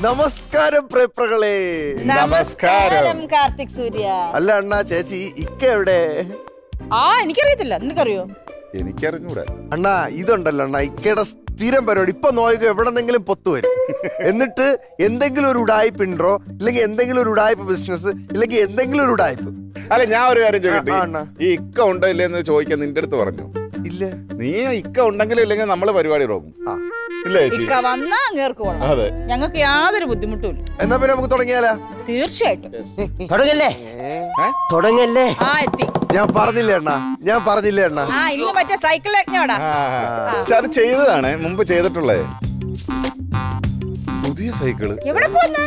നമസ്കാരം പ്രേപ്രകളെ നമസ്കാരം കാർത്തിക് സൂര്യ അല്ല അണ്ണാ ചേച്ചി ഇക്ക എവിടെ ആ എനിക്കറിയത്തില്ല നിനക്കറിയോ എനിക്കറിഞ്ഞൂടെ അണ്ണാ ഇതുണ്ടല്ലോ അണ്ണാ ഇക്കയുടെ സ്ഥിരം പരിപാടി ഇപ്പൊ നോക്കുക എവിടെന്നെങ്കിലും പൊത്തു വരും എന്നിട്ട് എന്തെങ്കിലും ഒരു ഉടായ്പ ഉണ്ടോ ഇല്ലെങ്കിൽ എന്തെങ്കിലും ഒരു ഉടായ്പ ബിസിനസ് ഇല്ലെങ്കിൽ എന്തെങ്കിലും ഒരു ഉടായ്പ അല്ല ഞാൻ ഒരു കാര്യം ചോദിക്കട്ടെ ആ, അണ്ണാ. ഈ ഇക്ക ഉണ്ടോ ഇല്ലെന്ന് ചോദിക്കാൻ നിന്റെ അടുത്ത് പറഞ്ഞു ഇല്ല നീ ഇക്ക ഉണ്ടെങ്കിലും ഇല്ലെങ്കിൽ നമ്മള് പരിപാടി തുടങ്ങും ആ. ഇല്ല ചേച്ചി ഇക്ക വന്നാ അങ്ങേർക്ക് കൊള്ളാം അതെ ഞങ്ങൾക്ക് യാതൊരു ബുദ്ധിമുട്ടും ഇല്ല എന്നാ പിന്നെ നമുക്ക് തുടങ്ങിയാലാ തീർച്ചയായിട്ടും തുടങ്ങല്ലേ തുടങ്ങല്ലേ ആ എത്തി ഞാൻ പറഞ്ഞില്ലേ അണ്ണാ ഞാൻ പറഞ്ഞില്ലേ അണ്ണാ ആ ഇന്ന് മറ്റേ സൈക്കിൾ യജ്ഞോടാ ആ, പക്ഷെ അത് ചെയ്തതാണ് മുമ്പ് ചെയ്തിട്ടുള്ളത് പുതിയ സൈക്കിള് എവിടെ പോന്ന്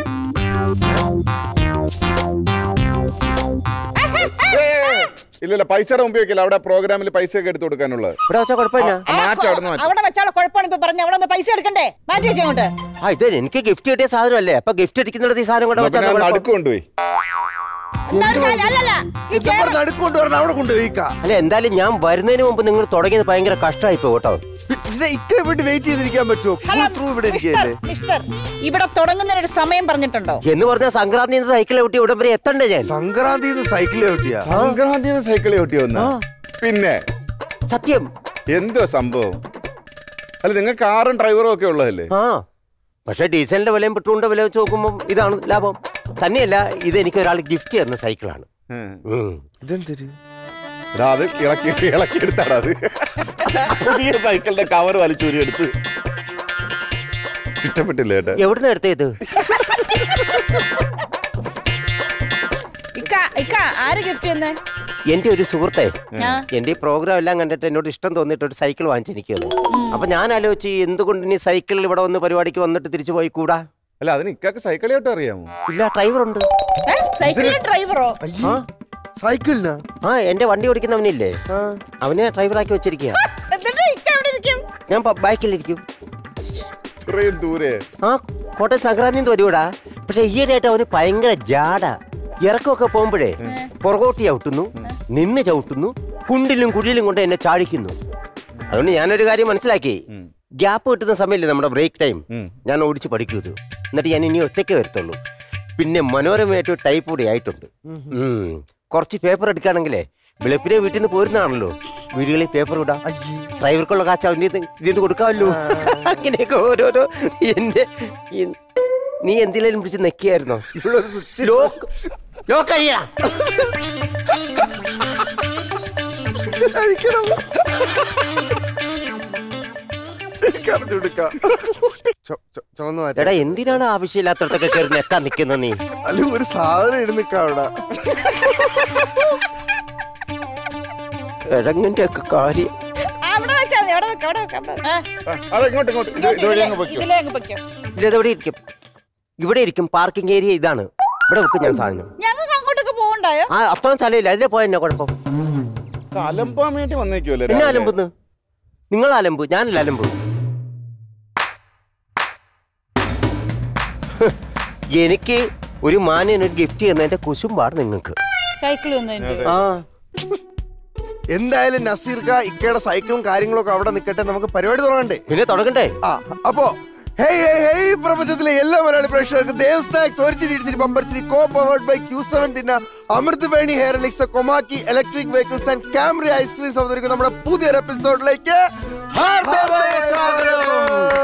ഇല്ലല്ല പൈസയുടെ മുമ്പ് വെക്കില്ല അവിടെ പ്രോഗ്രാമിൽ പൈസ ഒക്കെ എടുത്തു കൊടുക്കാനുള്ളത് ഇവിടെ വെച്ചാ കുഴപ്പമില്ല ആ, മാറ്റം അവിടെ നിന്ന് മാറ്റം അവിടെ വെച്ചാളെ കുഴപ്പമാണ് ഇപ്പൊ പറഞ്ഞ അവിടെ ഒന്ന് പൈസ എടുക്കണ്ടേ മാറ്റി വെച്ചോട്ട് ആ ഇത് എനിക്ക് ഗിഫ്റ്റ് കിട്ടിയ സാധനമല്ലേ അപ്പൊ ഗിഫ്റ്റ് അടിക്കുന്നിടത്ത് ഈ സാധനം കൂടെ എന്നാ വെച്ചാൽ പിന്നെ ആ കുഴപ്പം- നടുക്ക് കൊണ്ടുപോയി അല്ലല്ല ഈ ഇത് പറഞ്ഞ് അടുക്കൊണ്ട് പറഞ്ഞ അവിടെ കൊണ്ടുപോയിക്ക അല്ല എന്തായാലും ഞാൻ വരുന്നതിന് മുമ്പ് നിങ്ങൾ തുടങ്ങിയത് ഭയങ്കര കഷ്ടമായി പോ കേട്ടോ ഇത് ഇക്ക വേണ്ടി വെയിറ്റ് ചെയ്തിരിക്കാൻ പറ്റുമോ ഹലോ, ത്രൂ ഇവിടെ ഇരിക്കല്ലേ മിസ്റ്റർ ഇവിടെ തുടങ്ങുന്നതിനൊരു സമയം പറഞ്ഞിട്ടുണ്ടോ എന്ന് പറഞ്ഞ സംക്രാന്തി സൈക്കിളെ ഒട്ടി ഇവിടെ വരെ എത്തണ്ടേ ഞാൻ സംക്രാന്തി സൈക്കിൾ ചവിട്ടിയാ സംക്രാന്തി സൈക്കിൾ ചവിട്ടി വന്ന പിന്നെ സത്യം എന്തോ സംഭവം അല്ല നിങ്ങൾ കാറും ഡ്രൈവറും ഒക്കെ ഉള്ളതല്ലേ ആ പക്ഷെ ഡീസലിന്റെ വിലയും പെട്രോളിന്റെ വില വെച്ച് നോക്കുമ്പോൾ ഇതാണ് ലാഭം തന്നെയല്ല ഇത് എനിക്ക് ഒരാൾ ഗിഫ്റ്റ് തന്ന സൈക്കിളാണ് ഉം. ഉം. ഇതെന്തൊരു എടാ അത് ഇളക്കി ഇളക്കി എടുത്താടാ അത് പുതിയ സൈക്കിളിന്റെ കവർ വലിച്ചൂരി എടുത്ത് ഇഷ്ടപ്പെട്ടില്ല ഏട്ടാ എവിടുന്ന് എടുത്തത് ഇക്ക ഇക്ക ആര് ഗിഫ്റ്റ് തന്നെ എന്റെ ഒരു സുഹൃത്തെ ആ. എന്റെ ഈ പ്രോഗ്രാം എല്ലാം കണ്ടിട്ട് എന്നോട് ഇഷ്ടം തോന്നിട്ട് ഒരു സൈക്കിൾ വാങ്ങിച്ചിരിക്കുന്നു അപ്പൊ ഞാൻ ആലോചിച്ച് എന്തുകൊണ്ട് ഇനി സൈക്കിളിൽ ഇവിടെ വന്ന് പരിപാടിക്ക് വന്നിട്ട് തിരിച്ചു പോയി കൂടാ അല്ല അതിന് ഇക്കാക്ക് സൈക്കിൾ ചവിട്ടം അറിയാമോ ഇല്ല ഡ്രൈവർ ഉണ്ട് സൈക്കിളിലെ ഡ്രൈവറോ ആ സൈക്കിളിനാ ആ എന്റെ വണ്ടി ഓടിക്കുന്നവനില്ലേ ആ. അവനെ ഡ്രൈവറാക്കി വെച്ചിരിക്കുക എന്നിട്ട് ഇക്ക എവിടെ ഇരിക്കും ഞാൻ ബ- ബാക്കിലിരിക്കും ഇത്രയും ദൂരെ ആ കോട്ടയം സംക്രാന്തി വരൂടാ പക്ഷെ ഈയിടെയായിട്ട് അവന് ഭയങ്കര ജാട ഇറക്കമൊക്കെ പോകുമ്പോഴേ പുറകോട്ട് ചവിട്ടുന്നു നിന്ന് ചവിട്ടുന്നു കുണ്ടിലും കുഴിയിലും കൊണ്ട് എന്നെ ചാടിക്കുന്നു അതുകൊണ്ട് ഞാനൊരു കാര്യം മനസ്സിലാക്കി ഗ്യാപ്പ് കിട്ടുന്ന സമയമില്ലേ നമ്മുടെ ബ്രേക്ക് ടൈം ഞാൻ ഓടിച്ച് പഠിക്കൂ ഇത് എന്നിട്ട് ഞാൻ ഇനി ഒറ്റയ്ക്ക് വരത്തുള്ളൂ പിന്നെ മനോരമയായിട്ട് ടൈപ്പ് കൂടി ആയിട്ടുണ്ട് ഉം. കുറച്ച് പേപ്പർ എടുക്കുകയാണെങ്കിലേ വെളുപ്പിനെ വീട്ടിൽ നിന്ന് പോരുന്നതാണല്ലോ വീടുകളിൽ പേപ്പർ ഇടാം ഡ്രൈവർക്കുള്ള കാശ് അവൻ്റെ ഇതിന്ന് കൊടുക്കാമല്ലോ അങ്ങനെയൊക്കെ ഓരോരോ എന്റെ ഈ- നീ എന്തിനേലും പിടിച്ച് നെക്കിയായിരുന്നോ ഇവിടെ ഒരു സ്വിച്ച് ലോക്ക് ലോക്ക് അയ്യാ കഴിക്കണം കടഞ്ഞെടുക്കാം ചുവന്ന് മാറ്റാം എടാ എന്തിനാണ് ആവശ്യമില്ലാത്തടത്തൊക്കെ കയറി നെക്കാൻ നിൽക്കുന്ന നീ അല്ല ഒരു സാധനം ഇടുന്നിക്ക അവിടെ എടങ്ങിന്റെ ഒക്കെ കാര്യം അവിടെ വെച്ചാൽ മതി അവിടെ വെക്കാം അവിടെ വെക്കാം അവിടെ വെക്കാം. ആ, ആ, അത് ഇങ്ങോട്ട് ഇങ്ങോട്ട് ഇത് ഇതുവഴി അങ്ങ് പൊയ്ക്കോ ഇതിലേ അങ്ങ് പൊയ്ക്കോ ഇത് എവിടെ ഇരിക്കും ഇവിടെ ഇരിക്കും പാർക്കിംഗ് ഏരിയ ഇതാണ് ഇവിടെ വെക്കും ഞാൻ സാധനം ഞങ്ങൾക്ക് അങ്ങോട്ടൊക്കെ പോകണ്ടായോ ആ അത്രയും സ്ഥലമില്ല അതിലെ പോയ എന്നാ കുഴപ്പം ഇത് അലമ്പാൻ വേണ്ടി വന്നേക്കുമല്ലേ പിന്നെ രാവിലെ? അലമ്പുന്ന് നിങ്ങൾ അലമ്പ് ഞാനല്ല അലമ്പ് എനിക്ക് ഒരു മാനേന് ഒരു ഗിഫ്റ്റ് ചെയ്യുന്നതിന്റെ കുശുമ്പാണ് നിങ്ങൾക്ക് സൈക്കിൾ വന്നതിന്റെ ആ എന്തായാലും നസീർക്ക ഇക്കയുടെ സൈക്കിളും കാര്യങ്ങളും ഒക്കെ അവിടെ നിൽക്കട്ടെ നമുക്ക് പരിപാടി തുടങ്ങണ്ടേ പിന്നെ തുടങ്ങണ്ടേ ആ അപ്പോ ഹേയ് ഹേയ് ഹേയ് പ്രപഞ്ചത്തിലെ എല്ലാ മലയാളി പ്രേക്ഷകർക്ക് ദേവ് സ്നാക്സ് ഒരു ചിരി ഇടിച്ചിരി ബമ്പർച്ചിരി co powered by Q seven തിന്ന Amrut Veni hair elixir Komaki electric vehicles and ക്യാമറി ഐസ്ക്രീംസ് അവതരിക്കുന്ന നമ്മുടെ പുതിയൊരു എപ്പിസോഡിലേക്ക് ഹാർദവമായ സ്വാഗതം.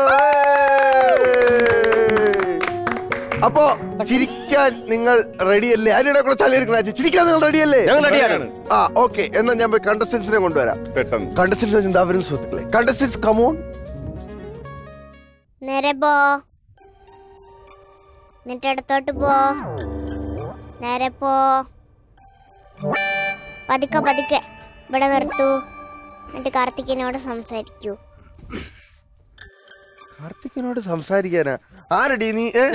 അപ്പോ ചിരിക്കാൻ നിങ്ങൾ റെഡിയല്ലേ അതിനിടെ കൂടെ ചളിയെടുക്കണ ചിരിക്കാൻ നിങ്ങൾ റെഡിയല്ലേ ഞങ്ങൾ റെഡിയാണ് ആ ഓക്കെ എന്നാ ഞാൻ പോയി കണ്ടസ്റ്റൻസിനെ കൊണ്ടുവരാം പെട്ടെന്ന് കണ്ടസ്റ്റൻസ് എന്താവരും സുഹൃത്തുക്കളെ കണ്ടസ്റ്റൻസ് കമോൺ നേരെ പോ എന്നിട്ട് അടുത്തോട്ട് പോ നേരെ പോ പതുക്കെ പതുക്കെ ഇവിടെ നിർത്തൂ എന്നിട്ട് കാർത്തികിനോട് സംസാരിക്കൂ കാർത്തികിനോട് സംസാരിക്കാനാ ആരടി നീ ഏ?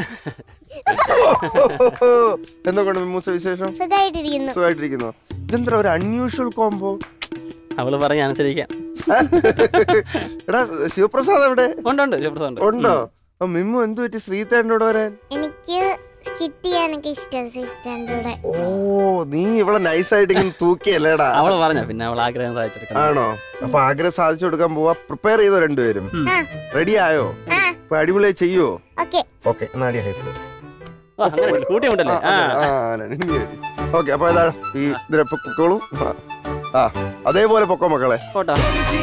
എന്തൊക്കെയാണ് മൂസ വിശേഷം സുഖമായിട്ടിരിക്കുന്നു സുഖമായിട്ടിരിക്കുന്നു ഇതെന്താ ഒരു അൺയൂഷ്വൽ കോംബോ അവള് പറഞ്ഞ അനുസരിക്കാം എടാ ശിവപ്രസാദ് എവിടെ ഉണ്ട് ഉണ്ട് ശിവപ്രസാദ് ഉണ്ട് ഉണ്ടോ അപ്പൊ മിമ്മു എന്തു പറ്റി ശ്രീതേട്ടനോട് വരാൻ എനിക്ക് സ്കിറ്റ് ചെയ്യാനൊക്കെ ഇഷ്ടം സിസ്റ്ററിൻ്റെ കൂടെ ഓ നീ ഇവിടെ നൈസായിട്ട് ഇങ്ങനെ തൂക്കിയല്ലേടാ അവള് പറഞ്ഞ പിന്നെ അവൾ ആഗ്രഹം സാധിച്ചെടുക്കണം ആണോ അപ്പൊ ആഗ്രഹം സാധിച്ചു കൊടുക്കാൻ പോവാ പ്രിപ്പയർ ചെയ്തോ രണ്ടുപേരും ആ റെഡി ആയോ ആ ഇപ്പൊ അടിപൊളിയായി ചെയ്യോ ഓക്കെ ഓക്കെ നാടി ഹൈഫ് ആ, അങ്ങനെ കൂട്ടി ഉണ്ടല്ലേ ആ ഓക്കെ അപ്പൊ ഏതാണ് ഈ ഇതിനെ പൊക്കോളൂ ആ. ആ അതേപോലെ പൊക്കോ മക്കളെ പോട്ടാ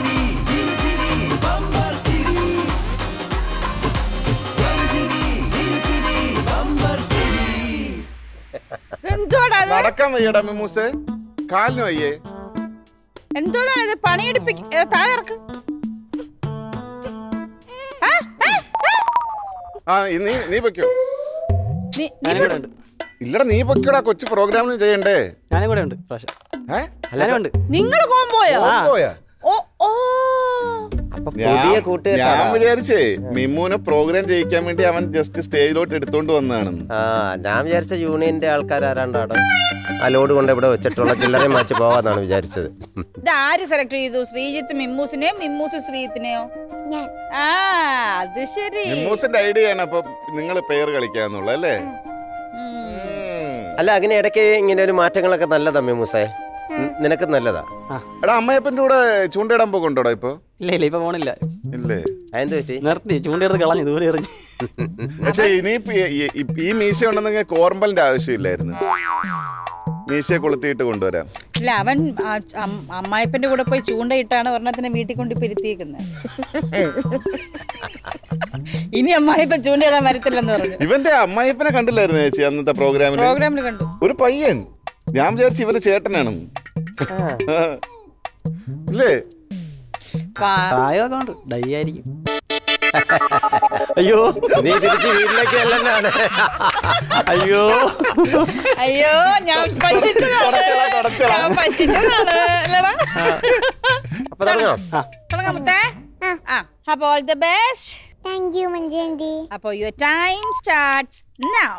എന്തോടാ അത് നടക്കാൻ വയ്യടാ മിമൂസേ കാലിന് വയ്യേ എന്തോന്നാണ് ഇത് പണിയെടുപ്പിക്ക ഏ, താഴെ ഇറക്ക് ആ, ആ, ആ. ആ നീ നീ പൊയ്ക്കോ നീ- നീ ഞാനും കൂടെ ഉണ്ട് ഇല്ലടാ നീ പൊയ്ക്കോടാ കൊച്ചു പ്രോഗ്രാമിന് ചെയ്യണ്ടേ ഞാനും കൂടെ ഉണ്ട് പ്രാവശ്യം ഏ ഞാനും ഉണ്ട് നിങ്ങള് കോമ്പോയോ ആ. പോയാ ഓ ഓ അപ്പൊ ഞാൻ- പുതിയ ഞാൻ കൂട്ടുകെട്ടാ വിചാരിച്ചേ മിമ്മുനെ പ്രോഗ്രാം ചെയ്യിക്കാൻ വേണ്ടി അവൻ ജസ്റ്റ് സ്റ്റേജിലോട്ട് എടുത്തോണ്ട് വന്നതാണെന്ന് ആ ഞാൻ വിചാരിച്ച യൂണിയന്റെ ആൾക്കാർ ആരാണ്ടാണ് ആ ലോഡ് കൊണ്ട് ഇവിടെ വെച്ചിട്ടുള്ള ചില്ലറയും മാച്ച് പോകാന്നാണ് വിചാരിച്ചത് ഇത് ആര് സെലക്ട് ചെയ്തു ശ്രീജിത്ത് മിമ്മൂസിനെയോ മിമ്മൂസ് ശ്രീജിത്തിനെയോ ഞാൻ ആ അത് ശരി മിമ്മൂസിന്റെ ഐഡിയ ആണ് അപ്പൊ നിങ്ങൾ പേര് കളിക്കാന്നുള്ളത് അല്ലേ ഉം. ഉം. അല്ല അങ്ങനെ ഇടയ്ക്ക് ഇങ്ങനെ ഒരു മാറ്റങ്ങളൊക്കെ നല്ലതാ മെമൂസേ നിനക്ക് നല്ലതാ എടാ അമ്മയപ്പന്റെ കൂടെ ചൂണ്ടയിടാൻ പോകണ്ടോടാ ഇപ്പൊ ഇല്ല ഇല്ല ഇപ്പൊ പോണില്ല ഇല്ലേ അതെന്ത് പറ്റി നിർത്തി ചൂണ്ടെടുത്ത് കളഞ്ഞു ദൂരെ എറിഞ്ഞു പക്ഷെ ഇനിയിപ്പോ ഈ- ഈ- ഈ- ഈ മീശ ഉണ്ടെന്നെങ്കിൽ കോർമ്പലിന്റെ ആവശ്യമില്ലായിരുന്നു മീശയെ കൊളുത്തിയിട്ട് കൊണ്ടുവരാം ഇല്ല അവൻ ആ അം- അമ്മായിപ്പന്റെ കൂടെ പോയി ചൂണ്ടയിട്ടാണ് ഒരെണ്ണത്തിനെ വീട്ടിൽ കൊണ്ട് പിരുത്തിയേക്കുന്നത് ഇനി അമ്മായിപ്പ ചൂണ്ടയിടാൻ വരത്തില്ലെന്ന് പറഞ്ഞു ഇവന്റെ അമ്മായിപ്പനെ കണ്ടില്ലായിരുന്നു ചേച്ചി അന്നത്തെ പ്രോഗ്രാമിൽ പ്രോഗ്രാമിൽ കണ്ടു ഒരു പയ്യൻ ഞാൻ വിചാരിച്ചു ഇവന്റെ ചേട്ടനാണ് ഇല്ലേ പാ- പ്രായമൊക്കെ ഉണ്ട് ഡൈ ആയിരിക്കും അയ്യോ നീ തിരിച്ച് വീട്ടിലേക്ക് അല്ലെന്നാണ് അയ്യോ അയ്യോ ഞാൻ പറ്റിച്ചതാണ് തുടച്ചെടാ, തുടച്ചെടാ. ഞാൻ പറ്റിച്ചതാണ് അല്ലടാ അപ്പൊ തുടങ്ങാം തുടങ്ങാം മുത്തേ ആ അപ്പൊ all the best thank you Manjuvanthi അപ്പൊ your time starts now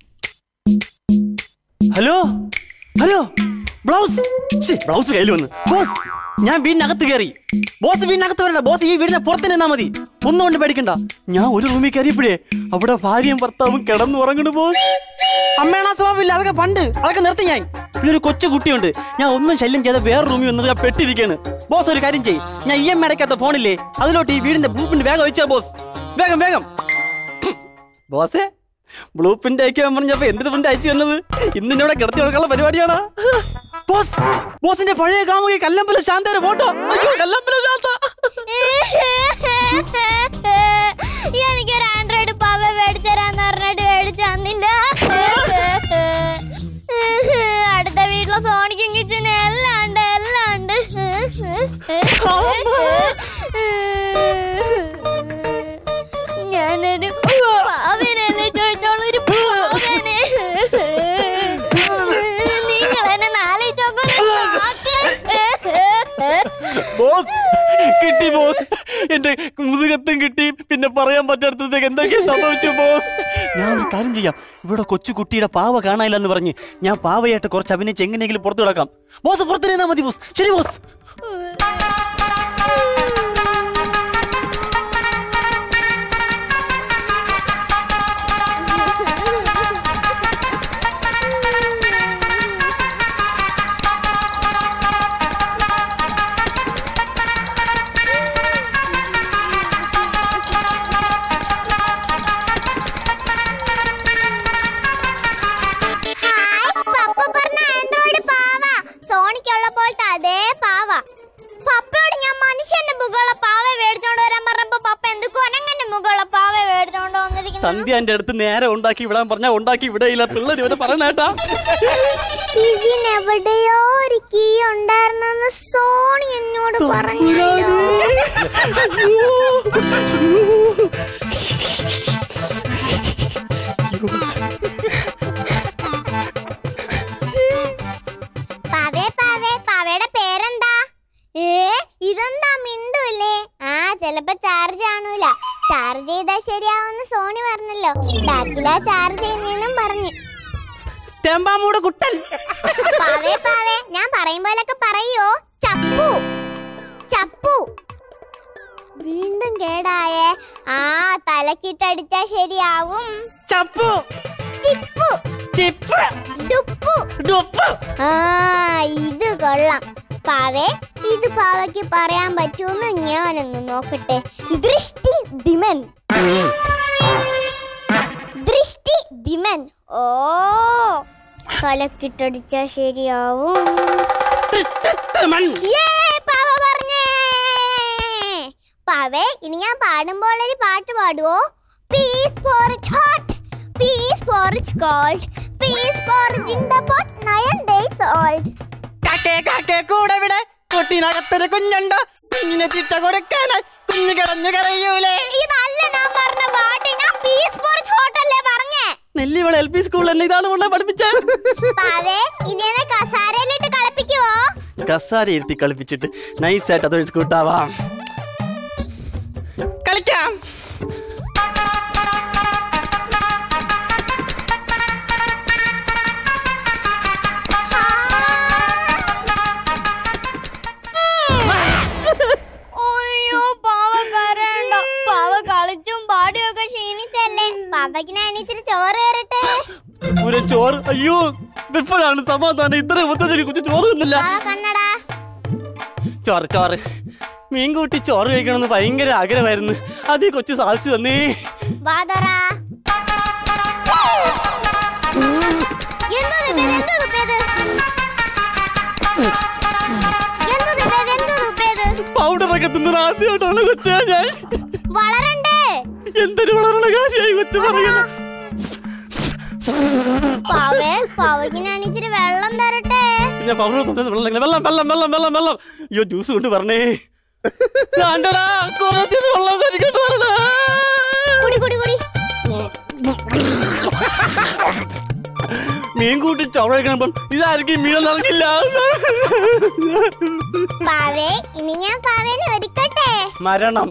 hello hello blouse ശ്ശേ, ബ്ലൗസ് കയ്യിൽ വന്ന് ബോസ് ഞാൻ വീടിനകത്ത് കയറി ബോസ് വീടിനകത്ത് വരണ്ട ബോസ് ഈ വീടിന്റെ പുറത്ത് നിന്നാ മതി ഒന്നും കൊണ്ട് പേടിക്കണ്ട ഞാൻ ഒരു റൂമിൽ കയറിയപ്പോഴേ അവിടെ ഭാര്യയും ഭർത്താവും കിടന്നു ഉറങ്ങണു ബോസ് അമ്മേണ സ്വഭാവമില്ല അതൊക്കെ പണ്ട് അതൊക്കെ നിർത്തി ഞാൻ പിന്നെ ഒരു കൊച്ചു കുട്ടിയുണ്ട് ഞാൻ ഒന്നും ശല്യം ചെയ്ത വേറെ റൂമിൽ വന്ന് ഞാൻ പെട്ടിരിക്കാണ് ബോസ് ഒരു കാര്യം ചെയ്യ് ഞാൻ ഇ എം അടയ്ക്കാത്ത ഫോണില്ലേ അതിലോട്ട് ഈ വീടിന്റെ ബ്ലൂപ്പിന്റെ വേഗം വെച്ചോ ബോസ് വേഗം വേഗം ബോസേ ബ്ലൂ പ്രിന്റ് അയക്കാൻ പറഞ്ഞപ്പോ എന്തിനു പ്രിന്റ് അയച്ചു തന്നത് ഇന്ന് ഇവിടെ കിടത്തി കൊടുക്കാനുള്ള പരിപാടിയാണ് ബോസ് ബോസിന്റെ പഴയ കാമുകി കല്ലമ്പല ശാന്തയുടെ ഫോട്ടോ അയ്യോ കല്ലമ്പല ശാന്ത എനിക്കൊരു ആൻഡ്രോയിഡ് പവ മേടിച്ചു തരാന്ന് പറഞ്ഞിട്ട് മേടിച്ചു തന്നില്ല അടുത്ത വീട്ടിലെ സോണിക്കും കിച്ചനും എല്ലാം ഉണ്ട് എല്ലാം ഉണ്ട് ഞാനൊരു പാവനല്ലേ ചോദിച്ചോളൂ ഒരു പാവനെ നിങ്ങൾ എന്നെ നാളെ ബോസ് കിട്ടി ബോസ് എന്റെ മുതുകത്തും കിട്ടി പിന്നെ പറയാൻ പറ്റാത്തതൊക്കെ എന്തൊക്കെ സംഭവിച്ചു ബോസ് ഞാൻ ഒരു കാര്യം ചെയ്യാം ഇവിടെ കൊച്ചു കുട്ടിയുടെ പാവ കാണാനില്ല എന്ന് പറഞ്ഞ് ഞാൻ പാവയായിട്ട് കുറച്ച് അഭിനയിച്ച് എങ്ങനെയെങ്കിലും പുറത്തു കിടക്കാം ബോസ് പുറത്തിരുന്നാ മതി ബോസ് ശരി ബോസ് ഹായ് പപ്പ പറഞ്ഞ ആൻഡ്രോയിഡ് പാവ സോണിക്കുള്ള പോലത്തെ അതേ പാവ പപ്പയോട് ഞാൻ മനുഷ്യന്റെ മുകളുള്ള പാവ മേടിച്ചോണ്ട് വരാൻ പറഞ്ഞപ്പോ പപ്പ എന്ത് കൊനങ്ങന്റെ മുകളുള്ള പാവ മേടിച്ചോണ്ട് വന്നിരിക്കുന്നു സന്ധ്യ എന്റെ അടുത്ത് നേരെ ഉണ്ടാക്കി വിടാൻ പറഞ്ഞാ ഉണ്ടാക്കി വിടയില്ല പിള്ളേർ ഇവരെ പറയണേട്ടാ ഇതിനെവിടെയോ ഒരു കീ ഉണ്ടായിരുന്നെന്ന് സോണി എന്നോട് പറഞ്ഞല്ലോ പാവേ പാവേ പാവയുടെ പേരെന്താ ഏ ഇതെന്താ മിണ്ടൂലേ ആ ചെലപ്പോ ചാർജ് കാണൂല ചാർജ് ചെയ്താ ശരിയാവുന്ന സോണി പറഞ്ഞല്ലോ ബാക്കില ചാർജ് ചെയ്യുന്നെന്നും പറഞ്ഞു തെമ്പാമൂട് കുട്ടൻ പാവേ പാവേ ഞാൻ പറയും പോലൊക്കെ പറയോ ചപ്പു ചപ്പു വീണ്ടും കേടായേ ആ തലക്കിട്ടടിച്ചാ ശരിയാവും ചപ്പു ചിപ്പു ചിപ്പ് ഡുപ്പു ഡുപ്പ് ആ ഇത് കൊള്ളാം പാവേ ഇത് പാവയ്ക്ക് പറയാൻ പറ്റുമെന്ന് ഞാനൊന്ന് നോക്കട്ടെ ദൃഷ്ടി ദിമൻ ധിമൻ ഓ തലക്കിട്ടടിച്ചാ ശരിയാവും മൺ. യേ, പാവ പറഞ്ഞേ പാവേ ഇനി ഞാൻ പാടുമ്പോൾ ഒരു പാട്ട് പാടുവോ peas for hot peas for gold peas for ജിന്ദ പോട്ട് നയൻ ഡേയ്സ് ഓൾഡ് കാക്കേ കാക്കേ കൂടെ വിടെ കൊട്ടിനകത്തൊരു കുഞ്ഞുണ്ടോ കുഞ്ഞിനെ ചിട്ട കൊടുക്കാനായി കുഞ്ഞു കിടന്നു കരയൂലേ ഇതല്ല ഞാൻ പറഞ്ഞ പാട്ട് ഞാൻ പീസ് ഫോർ ഹോട്ട് അല്ലേ പറഞ്ഞേ നെല്ലിവള എൽ പി സ്കൂളിൽ എന്നെ ഇതാണ് ഉള്ള പഠിപ്പിച്ച പാവേ ഇനി എന്നെ കസാരയിലിട്ട് കളിപ്പിക്കുവോ കസാര ഇരുത്തി കളിപ്പിച്ചിട്ട് നൈസായിട്ട് അതൊരു സ്കൂട്ടാവാം കളിക്കാം അയ്യോ പാവ കരണ്ട പാവ കളിച്ചും പാടിയൊക്കെ ക്ഷീണിച്ചല്ലേ പാവയ്ക്ക് ഞാൻ ഇത്തിരി ചോറ് കയറട്ടെ ഒരു ചോറ് അയ്യോ ഇപ്പോഴാണ് സമാധാനം ഇത്ര മുത്തച്ഛനെ കുറിച്ച് ചോറ് തിന്നില്ല പാവ കണ്ണടാ ചോറ് ചോറ് മീൻ കൂട്ടി ചോറ് കഴിക്കണമെന്ന് ഭയങ്കര ആഗ്രഹമായിരുന്നു അത് ഈ കൊച്ചു സാധിച്ചു തന്നേ വാതറ എന്തോ തുപ്പിയത് എന്തോ തുപ്പിയത് എന്തോ തുപ്പിയത് എന്തോ തുപ്പിയത് പൗഡറൊക്കെ തിന്നത് ആദ്യമായിട്ടാണ് കൊച്ചേ ഞാൻ വളരണ്ടേ എന്തൊരു വളരണ കാര്യമായി കൊച്ചു പറയുന്നത് പാവേ പാവയ്ക്ക് ഞാൻ ഇച്ചിരി വെള്ളം തരട്ടെ ഞാൻ പൗഡർ തൊട്ടത് വെള്ളം ഇങ്ങനെ വെള്ളം വെള്ളം വെള്ളം വെള്ളം വെള്ളം അയ്യോ ജ്യൂസ് കൊണ്ട് പറഞ്ഞേ വേണ്ടടാ കുറത്തിന് വെള്ളം കരിക്കൊണ്ട് വരണേ കുടി കുടി കുടി മീൻ കൂട്ടി ചോറ് കഴിക്കണം ഇതായിരിക്കും മീൻ നൽകില്ല പാവേ ഇനി ഞാൻ പാവേനെ ഒരുക്കട്ടെ മരണം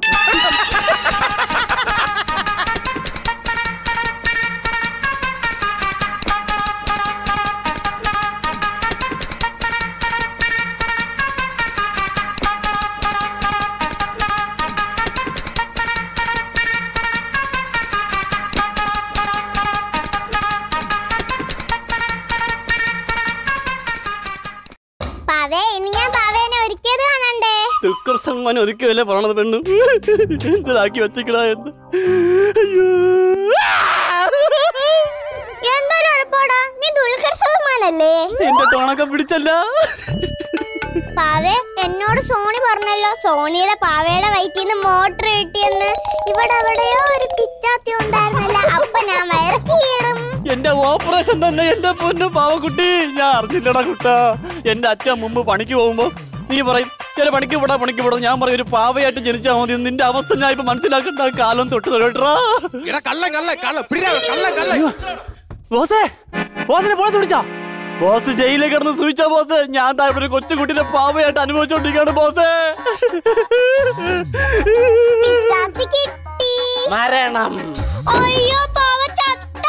പാവേ ഇനി ഞാൻ പാവേനെ ഒരുക്കിയത് കാണണ്ടേ ദുഃഖർ സമ്മാനം ഒരിക്കലല്ലേ പറയണത് പെണ്ണു എന്തിനാക്കി വെച്ചിക്കടാ എന്ന് അയ്യോ എന്തൊരു ഉഴപ്പോടാ നീ ദുൽഖർ സൽമാനല്ലേ എന്റെ ടോണൊക്കെ പിടിച്ചല്ല പാവേ എന്നോട് സോണി പറഞ്ഞല്ലോ സോണിയുടെ പാവയുടെ വയറ്റിൽ നിന്ന് മോട്ടർ കിട്ടിയെന്ന് ഇവിടെ എവിടെയോ ഒരു പിച്ചാത്തി ഉണ്ടായിരുന്നല്ല അപ്പൊ ഞാൻ വയറ് കീറും എന്റെ ഓപ്പറേഷൻ തന്നെ എന്റെ പൊന്നു പാവക്കുട്ടി ഞാൻ അറിഞ്ഞില്ലടാ കുട്ട എന്റെ അച്ഛൻ മുമ്പ് പണിക്ക് പോകുമ്പോ നീ പറയും ചില പണിക്ക് വിടാ പണിക്ക് വിടാ ഞാൻ പറയും ഒരു പാവയായിട്ട് ജനിച്ചാൽ മതി നിന്റെ അവസ്ഥ ഞാൻ ഇപ്പൊ മനസ്സിലാക്കണ്ട കാലം തൊട്ട് തൊഴിട്ടാ എടാ കള്ളൻ കള്ളൻ കള്ളൻ പിടിരാ കള്ളൻ കള്ളൻ ബോസേ ബോസിനെ ബോസ് വിളിച്ചാ ബോസ് ജയിലിൽ കിടന്ന് സൂചിച്ച ബോസ് ഞാൻ ദാ ഇവിടെ ഒരു കൊച്ചുകുട്ടിനെ പാവയായിട്ട് അനുഭവിച്ചോണ്ടിരിക്കുകയാണ് ബോസേ പിച്ചാത്തി കിട്ടി മരണം അയ്യോ പാവ ചത്ത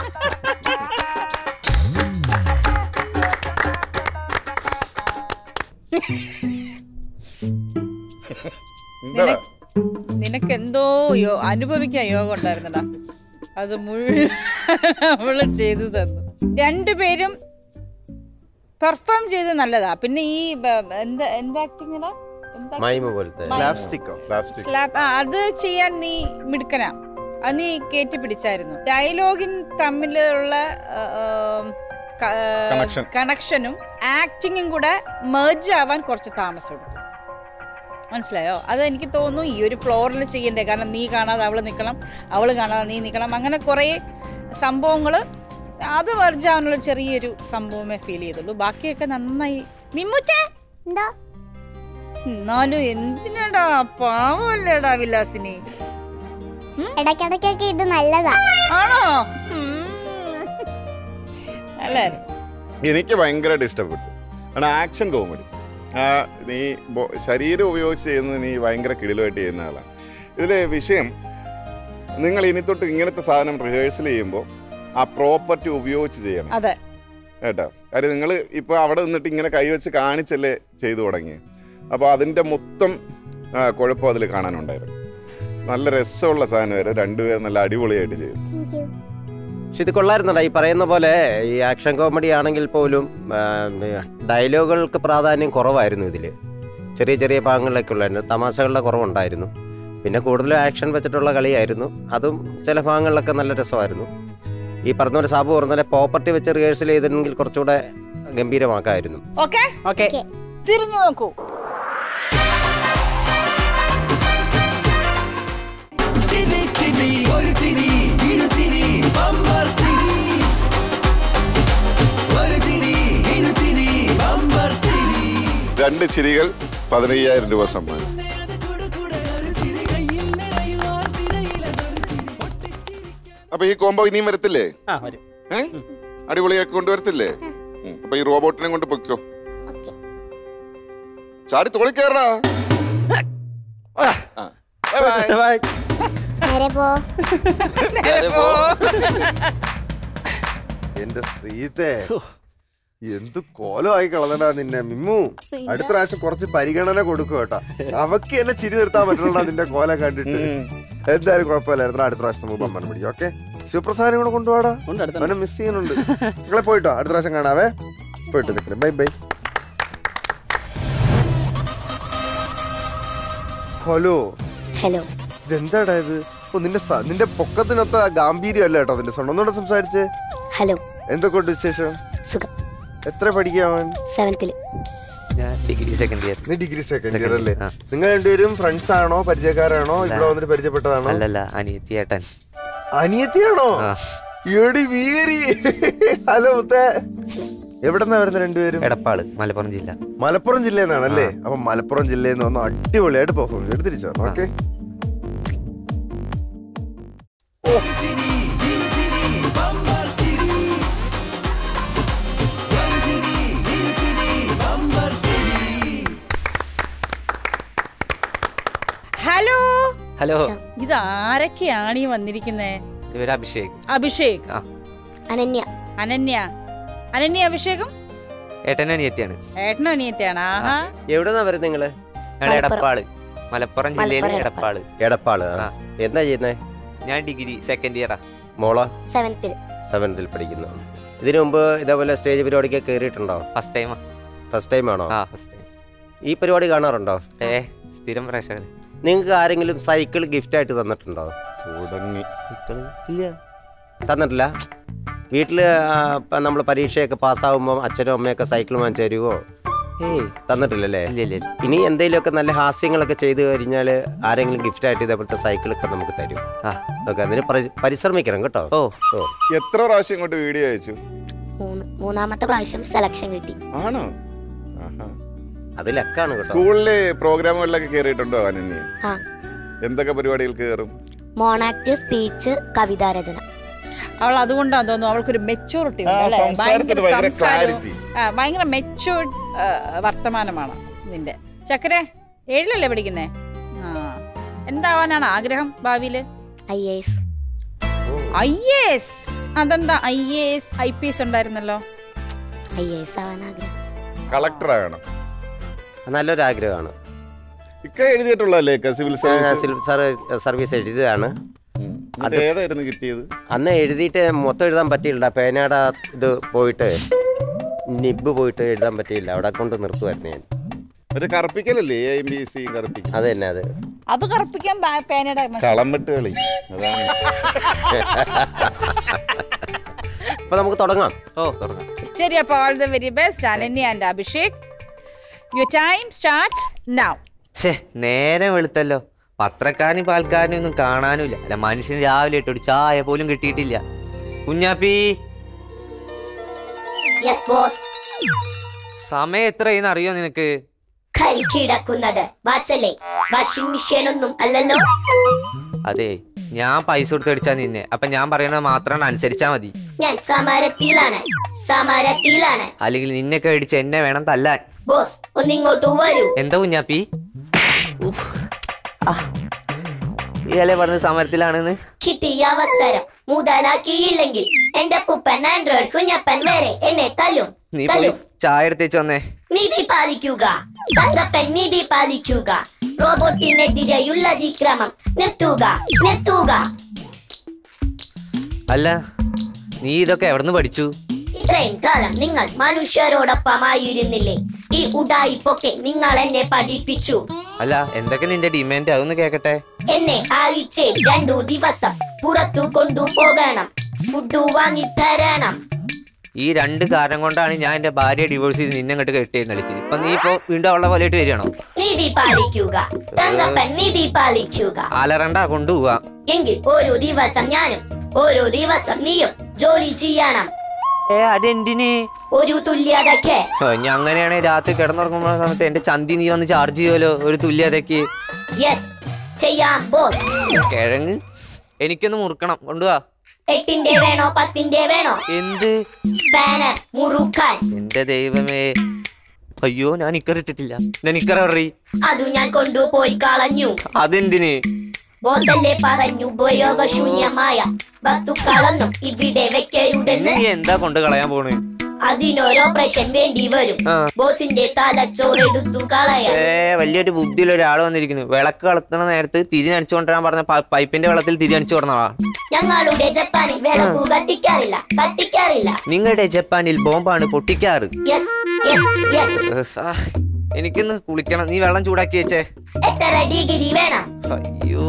എന്താ നിനക്ക് എന്തോ യോ അനുഭവിക്കാൻ യോഗം ഉണ്ടായിരുന്നടാ അത് മുഴുവൻ അവള് ചെയ്തു തന്നു രണ്ടുപേരും പെർഫോം ചെയ്ത് നല്ലതാ പിന്നെ ഈ ബ- എന്താ എന്താ ആക്ടിങ് മൈമ പോലത്തെ സ്ലാപ്സ്റ്റിക്കോ പ്ലാസ്റ്റിക് സ്ലാബ് ആ അത് ചെയ്യാൻ നീ മിടുക്കനാ അത് നീ കയറ്റി പിടിച്ചായിരുന്നു ഡയലോഗിൻ തമ്മിലുള്ള ആ, ക- Connection. കണക്ഷനും ആക്ടിങ്ങും കൂടെ മേർജ് ആവാൻ കുറച്ച് താമസം എടുത്തു മനസ്സിലായോ അത് എനിക്ക് തോന്നുന്നു ഈ ഒരു ഫ്ലോറിൽ ചെയ്യണ്ടേ കാരണം നീ കാണാതെ അവൾ നിൽക്കണം അവൾ കാണാതെ നീ നിൽക്കണം അങ്ങനെ കുറേ സംഭവങ്ങൾ അത് merge ആവാനുള്ള ചെറിയൊരു സംഭവമേ ഫീൽ ചെയ്തുള്ളൂ ബാക്കിയൊക്കെ നന്നായി മിമ്മുച്ചേ എന്താ എന്നാലും എന്തിനാടാ പാവല്ലേടാ വിലാസിനി ഇടയ്ക്കിടയ്ക്കൊക്കെ ഇത് നല്ലതാ ആണോ ഉം. നല്ലായിരുന്നു എനിക്ക് ഭയങ്കരമായിട്ട് ഇഷ്ടപ്പെട്ടു കാരണം ആക്ഷൻ കോമഡി ആ നീ ബോ- ശരീരം ഉപയോഗിച്ച് ചെയ്യുന്നത് നീ ഭയങ്കര കിടിലുമായിട്ട് ചെയ്യുന്ന ആളാണ് ഇതിലെ വിഷയം നിങ്ങൾ ഇനി തൊട്ട് ഇങ്ങനത്തെ സാധനം റിഹേഴ്സൽ ചെയ്യുമ്പോൾ ആ പ്രോപ്പർട്ടി ഉപയോഗിച്ച് ചെയ്യണം അതെ കേട്ടോ കാര്യം നിങ്ങൾ ഇപ്പോൾ അവിടെ നിന്നിട്ട് ഇങ്ങനെ കൈവച്ച് കാണിച്ചല്ലേ ചെയ്തു തുടങ്ങി അപ്പോൾ അതിൻ്റെ മൊത്തം ആ, കുഴപ്പം അതിൽ കാണാനുണ്ടായിരുന്നു നല്ല രസമുള്ള സാധനമായിരുന്നു രണ്ടുപേരും നല്ല അടിപൊളിയായിട്ട് ചെയ്തു താങ്ക് യു പക്ഷെ ഇത് കൊള്ളായിരുന്നടാ ഈ പറയുന്ന പോലെ ഈ ആക്ഷൻ കോമഡി ആണെങ്കിൽ പോലും ആ, ഡയലോഗുകൾക്ക് പ്രാധാന്യം കുറവായിരുന്നു ഇതിൽ ചെറിയ ചെറിയ ഭാഗങ്ങളിലൊക്കെ ഉള്ളായിരുന്നു തമാശകളുടെ കുറവുണ്ടായിരുന്നു പിന്നെ കൂടുതലും ആക്ഷൻ വെച്ചിട്ടുള്ള കളിയായിരുന്നു അതും ചില ഭാഗങ്ങളിലൊക്കെ നല്ല രസമായിരുന്നു ഈ പറഞ്ഞ പോലെ സാബു പറഞ്ഞ പോലെ പ്രോപ്പർട്ടി വെച്ച് റിഹേഴ്സൽ ചെയ്തിരുന്നെങ്കിൽ കുറച്ചുകൂടെ ഗംഭീരമാക്കായിരുന്നു ഓക്കെ ഓക്കെ തിരിഞ്ഞു നോക്കൂ രണ്ട് ചിരികൾ പതിനയ്യായിരം രൂപ സമ്മാനം അപ്പൊ ഈ കോംബോ ഇനിയും വരത്തില്ലേ ആ വരും ഏ അടിപൊളിയാക്കി കൊണ്ടുവരത്തില്ലേ ഉം. അപ്പൊ ഈ റോബോട്ടിനെ കൊണ്ട് പൊയ്ക്കോ ഓക്കെ ചാടി തോളി കയറടാ ആ. Bye bye. നേരെ പോ നേരെ പോ. എന്റെ ശ്രീത്തെ എന്ത് കോലമായി കളഞ്ഞടാ നിന്നെ മിമ്മു അടുത്ത പ്രാവശ്യം കുറച്ച് പരിഗണന കൊടുക്കും കേട്ടാ അവക്ക് എന്നെ ചിരി നിർത്താൻ പറ്റണടാ നിന്റെ കോല കണ്ടിട്ട് എന്തായാലും കുഴപ്പമില്ലായിരുന്നു അടുത്ത പ്രാവശ്യം നമുക്ക് ബമ്മൻ പിടിക്കും ഓക്കെ ശിവപ്രസാദം കൂടെ കൊണ്ടുപോടാ ഉണ്ട് അടുത്ത അവനെ മിസ് ചെയ്യുന്നുണ്ട് നിങ്ങളെ പോയിട്ടോ അടുത്ത പ്രാവശ്യം കാണാവേ പോയിട്ട് നിൽക്കണേ ബൈ ബൈ ഹലോ ഹലോ ഇതെന്താടാ ഇത് ഓ നിന്റെ സ- നിന്റെ പൊക്കത്തിനൊത്ത ഗാംഭീര്യം അല്ല കേട്ടോ നിന്റെ സ്വന്തം ഒന്നുകൂടെ സംസാരിച്ചേ ഹലോ എന്തൊക്കെയുണ്ട് വിശേഷം സുഖം എത്ര പഠിക്കാവൻ സെവൻത്തില് ഞാൻ ഡിഗ്രി സെക്കൻഡ് ഇയർ നീ ഡിഗ്രി സെക്കൻഡ് ഇയർ Second അല്ലേ year, ആ. നിങ്ങൾ രണ്ടുപേരും ഫ്രണ്ട്സ് ആണോ പരിചയക്കാരാണോ ഇവിടെ വന്നിട്ട് പരിചയപ്പെട്ടതാണോ അല്ലല്ല അനിയത്തി ഏട്ടൻ അനിയത്തിയാണോ ആ. എടി വീരി ഹലോ മുത്തേ എവിടെന്നാ വരുന്ന രണ്ടുപേരും എടപ്പാള് മലപ്പുറം ജില്ല മലപ്പുറം ജില്ലയിൽ നിന്നാണല്ലേ അപ്പൊ മലപ്പുറം ജില്ലയിൽ നിന്ന് വന്ന് അടിപൊളിയായിട്ട് പെർഫോം ചെയ്ത് തിരിച്ചു വന്നു ഓക്കെ ഹലോ ഹലോ ഇത് ആരൊക്കെയാണ് ഈ വന്നിരിക്കുന്നേ ഇവര് അഭിഷേക് അഭിഷേക് ആ അനന്യ അനന്യ അനന്യ അഭിഷേകും ഏട്ടനും അനിയത്തിയാണ് ഏട്ടനും അനിയത്തിയാണ് ആഹാ എവിടെന്നാ വരുന്നത് നിങ്ങള് ഞങ്ങൾ മലപ്പുറം. എടപ്പാള് മലപ്പുറം ജില്ലയിലെ മലപ്പുറം, എടപ്പാള് എടപ്പാള് ആ. ആ. എന്താ ചെയ്യുന്നേ ഞാൻ ഡിഗ്രി സെക്കൻഡ് ഇയറാ മോളോ സെവൻത്തില് സെവൻത്തിൽ പഠിക്കുന്നു ഇതിനു മുമ്പ് ഇതേപോലെ സ്റ്റേജ് പരിപാടിക്ക് കയറിയിട്ടുണ്ടോ ഫസ്റ്റ് ടൈമാ ഫസ്റ്റ് ടൈം ആണോ ആ ഫസ്റ്റ് ടൈം ഈ പരിപാടി കാണാറുണ്ടോ ഏ സ്ഥിരം പ്രേക്ഷകർ നിങ്ങൾക്ക് ആരെങ്കിലും സൈക്കിൾ ഗിഫ്റ്റ് ആയിട്ട് തന്നിട്ടുണ്ടോ തുടങ്ങി മക്കള് ഇല്ല തന്നിട്ടില്ല വീട്ടിൽ നമ്മൾ പരീക്ഷയൊക്കെ പാസ്സാകുമ്പോൾ അച്ഛനും അമ്മയൊക്കെ സൈക്കിൾ വാങ്ങിച്ചു തരുമോ ഏയ് തന്നിട്ടില്ലല്ലേ ഇല്ല ഇല്ല ഇല്ല ഇനി എന്തെങ്കിലുമൊക്കെ നല്ല ഹാസ്യങ്ങളൊക്കെ ചെയ്തു കഴിഞ്ഞാൽ ആരെങ്കിലും ഗിഫ്റ്റ് ആയിട്ട് ഇതേപോലത്തെ സൈക്കിളൊക്കെ നമുക്ക് തരും ആ ഓക്കെ അതിന് പരി- പരിശ്രമിക്കണം കേട്ടോ ഓ ഓ എത്ര പ്രാവശ്യം ഇങ്ങോട്ട് വീഡിയോ അയച്ചു മൂന്ന് മൂന്നാമത്തെ പ്രാവശ്യം സെലക്ഷൻ കിട്ടി ആണോ ആഹാ. അത് ലക്കാണ് കേട്ടോ സ്കൂളിലെ പ്രോഗ്രാമുകളിലൊക്കെ കയറിയിട്ടുണ്ടോ അനന്യ ആ എന്തൊക്കെ പരിപാടികൾ കയറും മോണാക്ട് സ്പീച്ച് കവിതാരചന അവൾ അതുകൊണ്ടാന്ന് തോന്നുന്നു അവൾക്കൊരു മെച്ചൂരിറ്റി ആ, ഉണ്ട് അല്ലേ സംസാരത്തിന് ഭയങ്കര ഭയങ്കര സംസാരവും clarity. ആ, ഭയങ്കര മെച്ചൂർഡ് വർത്തമാനമാണ് നിന്റെ ചക്കരെ ഏഴിലല്ലേ പഠിക്കുന്നേ ആ എന്താവാനാണ് ആഗ്രഹം ഭാവിയില് I A S I S അതെന്താ I S I P S ഉണ്ടായിരുന്നല്ലോ ഐ എ എസ് ആവാൻ ആഗ്രഹം കളക്ടർ ആകണം നല്ലൊരു ആഗ്രഹമാണ് ഇക്ക എഴുതിയിട്ടുള്ളല്ലേ സിവിൽ സർവീസ് സർവീസ് എഴുതിയതാണ് അത് ഏതായിരുന്നു കിട്ടിയത് അന്ന് എഴുതിയിട്ട് മൊത്തം എഴുതാൻ പറ്റിയില്ല പേനയുടെ ആ ഇത് പോയിട്ട് നിബ് പോയിട്ട് എഴുതാൻ പറ്റിയില്ല അവിടെ കൊണ്ട് നിർത്തുമായിരുന്നു ഞാൻ ഒരു കറുപ്പിക്കലല്ലേ എ എം ബി സി കറുപ്പിക്കൽ അത് തന്നെ അത് അത് കറുപ്പിക്കാൻ ബാ- പേനയുടെ മഷി. കളം വെട്ട് കളി അതാണ് അപ്പൊ നമുക്ക് തുടങ്ങാം ഓ തുറന്നു ശരി അപ്പോൾ all the very best Ananya and Abhishek your time starts now ഛേ നേരം വെളുത്തല്ലോ പത്രക്കാരനും പാൽക്കാരനും ഒന്നും കാണാനുമില്ല അല്ല മനുഷ്യന് രാവിലെ ഇട്ട് ഒരു ചായ പോലും കിട്ടിയിട്ടില്ല കുഞ്ഞാപ്പി യെസ് ബോസ് സമയം എത്രയെന്ന് അറിയോ നിനക്ക് കൈ കിടക്കുന്നത് വാച്ചല്ലേ വാഷിംഗ് മെഷീൻ ഒന്നും അല്ലല്ലോ അതെ ഞാൻ പൈസ കൊടുത്ത് അടിച്ചാ നിന്നെ അപ്പൊ ഞാൻ പറയുന്നത് മാത്രമാണ് അനുസരിച്ചാ മതി ഞാൻ സമരത്തിലാണ് സമരത്തിലാണ് അല്ലെങ്കിൽ നിന്നെയൊക്കെ അടിച്ച് എന്നെ വേണം തല്ലാൻ ബോസ് ഒന്നിങ്ങോട്ട് വരൂ എന്താ കുഞ്ഞാപ്പി ഉഫ്. ആ. ഇയാളെ പറഞ്ഞ സമരത്തിലാണെന്ന് കിട്ടിയ അവസരം മുതലാക്കിയില്ലെങ്കിൽ എന്റെ കുപ്പൻ ആൻഡ്രോയിഡ് കുഞ്ഞപ്പൻ വരെ എന്നെ തല്ലും നീ പോയി തല്ലും ചായ എടുത്തേച്ച് വന്നേ നീതി പാലിക്കുക തങ്കപ്പൻ നീതി പാലിക്കുക റോബോട്ടിനെതിരെയുള്ള അതിക്രമം നിർത്തുക നിർത്തുക അല്ല നീ ഇതൊക്കെ എവിടുന്ന് പഠിച്ചു ഇത്രയും കാലം നിങ്ങൾ മനുഷ്യരോടൊപ്പമായിരുന്നില്ലേ ഈ ഉടായിപ്പൊക്കെ നിങ്ങൾ എന്നെ പഠിപ്പിച്ചു അല്ല എന്തൊക്കെ നിന്റെ ഡിമാൻഡ് അതൊന്ന് കേക്കട്ടെ എന്നെ ആഴ്ചയിൽ രണ്ടു ദിവസം പുറത്തു കൊണ്ടുപോകണം ഫുഡ് വാങ്ങി തരണം ഈ രണ്ട് കാരണം കൊണ്ടാണ് ഞാൻ എന്റെ ഭാര്യയെ ഡിവോഴ്സ് ചെയ്ത് നിന്നെ അങ്ങോട്ട് കെട്ടിയിരുന്നളിച്ചത് ഇപ്പൊ നീ ഇപ്പൊ വീണ്ടും അവളുടെ പോലെയായിട്ട് വരികയാണോ നീതി പാലിക്കുക തങ്കപ്പൻ നീതി പാലിക്കുക അലറണ്ട കൊണ്ടുപോവാ എങ്കിൽ ഓരോ ദിവസം ഞാനും ഓരോ ദിവസം നീയും ജോലി ചെയ്യണം ഏ അതെന്തിന് ഒരു തുല്യതയ്ക്ക് ഓ, ഇനി അങ്ങനെയാണെങ്കിൽ രാത്രി കിടന്നുറങ്ങുമ്പോൾ സമയത്ത് എന്റെ ചന്തി നീ വന്ന് ചാർജ് ചെയ്യുമല്ലോ ഒരു തുല്യതയ്ക്ക് യെസ് ചെയ്യാം ബോസ് കിഴങ്ങ് എനിക്കൊന്ന് മുറുക്കണം കൊണ്ടുപോവാ എട്ടിന്റെ വേണോ പത്തിന്റെ വേണോ എന്ത് സ്പാനർ മുറുക്കാൻ എന്റെ ദൈവമേ അയ്യോ ഞാൻ നിക്കർ ഇട്ടിട്ടില്ല ഞാൻ നിക്കർ എറി അതു ഞാൻ കൊണ്ടുപോയി കളഞ്ഞു അതെന്തിന് ബോസല്ലേ പറഞ്ഞു ഉപയോഗശൂന്യമായ വസ്തുക്കളൊന്നും ഇവിടെ വെക്കരുതെന്ന് നീ എന്താ കൊണ്ട് കളയാൻ പോണ് അതിനൊരു ഓപ്പറേഷൻ വേണ്ടി വരും ആ. ബോസിന്റെ തലച്ചോറെടുത്തു കളയാൻ ഏ വലിയൊരു ബുദ്ധിയുള്ള ഒരാൾ വന്നിരിക്കുന്നു വിളക്ക് കളത്തുന്ന നേരത്ത് തിരി നനച്ചു കൊണ്ടുവരാൻ പറഞ്ഞ പ- പൈപ്പിന്റെ വെള്ളത്തിൽ തിരി നനച്ചു കൊടുന്നതാ ഞങ്ങളുടെ ജപ്പാനിൽ വിളക്കു കത്തിക്കാറില്ല കത്തിക്കാറില്ല നിങ്ങളുടെ ജപ്പാനിൽ ബോംബാണ് പൊട്ടിക്കാറ് യെസ് യെസ് യെസ് ഏസ്, ആ, എനിക്കൊന്ന് കുളിക്കണം നീ വെള്ളം ചൂടാക്കി വെച്ചേ എത്ര ഡിഗ്രി വേണം അയ്യോ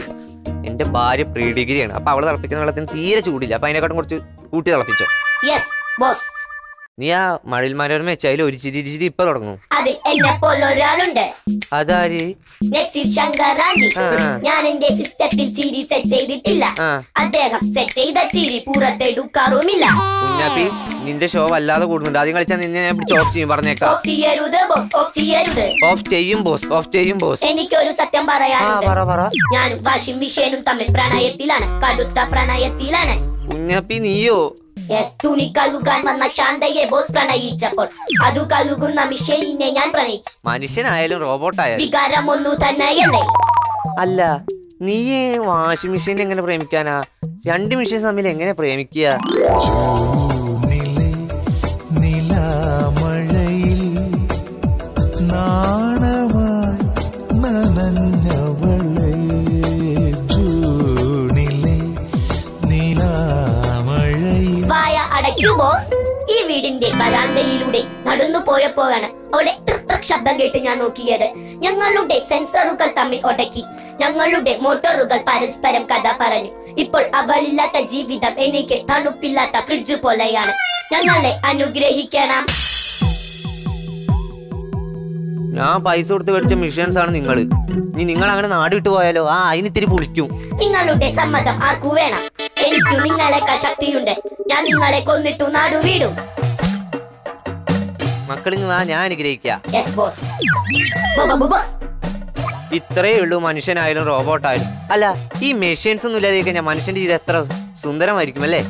എന്റെ ഭാര്യ പ്രീ ഡിഗ്രിയാണ് അപ്പൊ അവള് തിളപ്പിക്കുന്ന വെള്ളത്തിന് തീരെ ചൂടില്ല അപ്പൊ അതിനെക്കാട്ടും കുറച്ച് കൂട്ടി തിളപ്പിച്ചോ യെസ് ബോസ് നീ ആ മഴയിൽ മനോരമ വെച്ച അതിൽ ഒരു ചിരി ചിരി ഇപ്പൊ തുടങ്ങും അതിൽ എന്നെ പോലൊരാളുണ്ട് അതാര് നസീർ ശങ്കറാന്തി ആ, ആ. ഞാൻ എന്റെ സിസ്റ്റത്തിൽ ചിരി സെറ്റ് ചെയ്തിട്ടില്ല ആ. അദ്ദേഹം സെറ്റ് ചെയ്ത ചിരി പുറത്തെടുക്കാറുമില്ല കുഞ്ഞാപ്പി നിന്റെ ഷോ വല്ലാതെ കൂടുന്നുണ്ട് ആദ്യം കളിച്ചാൽ നിന്നെ ഞാൻ പിടിച്ച് ഓഫ് ചെയ്യും പറഞ്ഞേക്കാം ഓഫ് ചെയ്യരുത് ബോസ് ഓഫ് ചെയ്യരുത് ഓഫ് ചെയ്യും ബോസ് ഓഫ് ചെയ്യും ബോസ് എനിക്കൊരു സത്യം ആ പറയാനുണ്ട് പറ പറ ഞാനും വാഷിംഗ് മെഷീനും തമ്മിൽ പ്രണയത്തിലാണ് കടുത്ത പ്രണയത്തിലാണ് കുഞ്ഞാപ്പി നീയോ യെസ് തുണി കഴുകാൻ വന്ന ശാന്തയെ ബോസ് പ്രണയിച്ചപ്പോൾ അതു കഴുകുന്ന മിഷേലിനെ ഞാൻ പ്രണയിച്ചു മനുഷ്യനായാലും റോബോട്ടായാലും വികാരം ഒന്നു തന്നെയല്ലേ അല്ല നീ വാഷിംഗ് മെഷീൻ എങ്ങനെ പ്രേമിക്കാനാ രണ്ട് മെഷീൻ തമ്മിൽ എങ്ങനെ പ്രേമിക്കുക ജൂണിലെ നിലാമഴയിൽ നാണമായി നനഞ്ഞവളെ ജൂണിലെ നിലാമഴയിൽ വായ അടയ്ക്കൂ ബോസ് ഈ വീടിന്റെ വരാന്തയിലൂടെ നടന്നു പോയപ്പോഴാണ് അവിടെ ട്രിക് ട്രിക് ശബ്ദം കേട്ട് ഞാൻ നോക്കിയത് ഞങ്ങളുടെ സെൻസറുകൾ തമ്മിൽ ഒടക്കി ഞങ്ങളുടെ മോട്ടോറുകൾ പരസ്പരം കഥ പറഞ്ഞു ഇപ്പോൾ അവളില്ലാത്ത ജീവിതം എനിക്ക് തണുപ്പില്ലാത്ത ഫ്രിഡ്ജ് പോലെയാണ് ഞങ്ങളെ അനുഗ്രഹിക്കണം ഞാൻ പൈസ കൊടുത്ത് മേടിച്ച മെഷീൻസ് ആണ് നിങ്ങൾ നീ നിങ്ങൾ അങ്ങനെ നാട് വിട്ടു പോയാലോ ആ അതിന് ഇത്തിരി പൊളിക്കും നിങ്ങളുടെ സമ്മതം ആർക്കു വേണം എനിക്ക് നിങ്ങളെക്കാൾ ശക്തിയുണ്ട് ഞാൻ നിങ്ങളെ കൊന്നിട്ടു നാടു വീടും മക്കളിങ് വാ ഞാൻ അനുഗ്രഹിക്ക യെസ് ബോസ് ബോസ് ഇത്രയേ ഉള്ളൂ മനുഷ്യനായാലും റോബോട്ടായാലും അല്ല ഈ മെഷീൻസ് ഒന്നും ഇല്ലാതെ കഴിഞ്ഞാൽ മനുഷ്യന്റെ ജീവിതം എത്ര സുന്ദരമായിരിക്കും അല്ലേ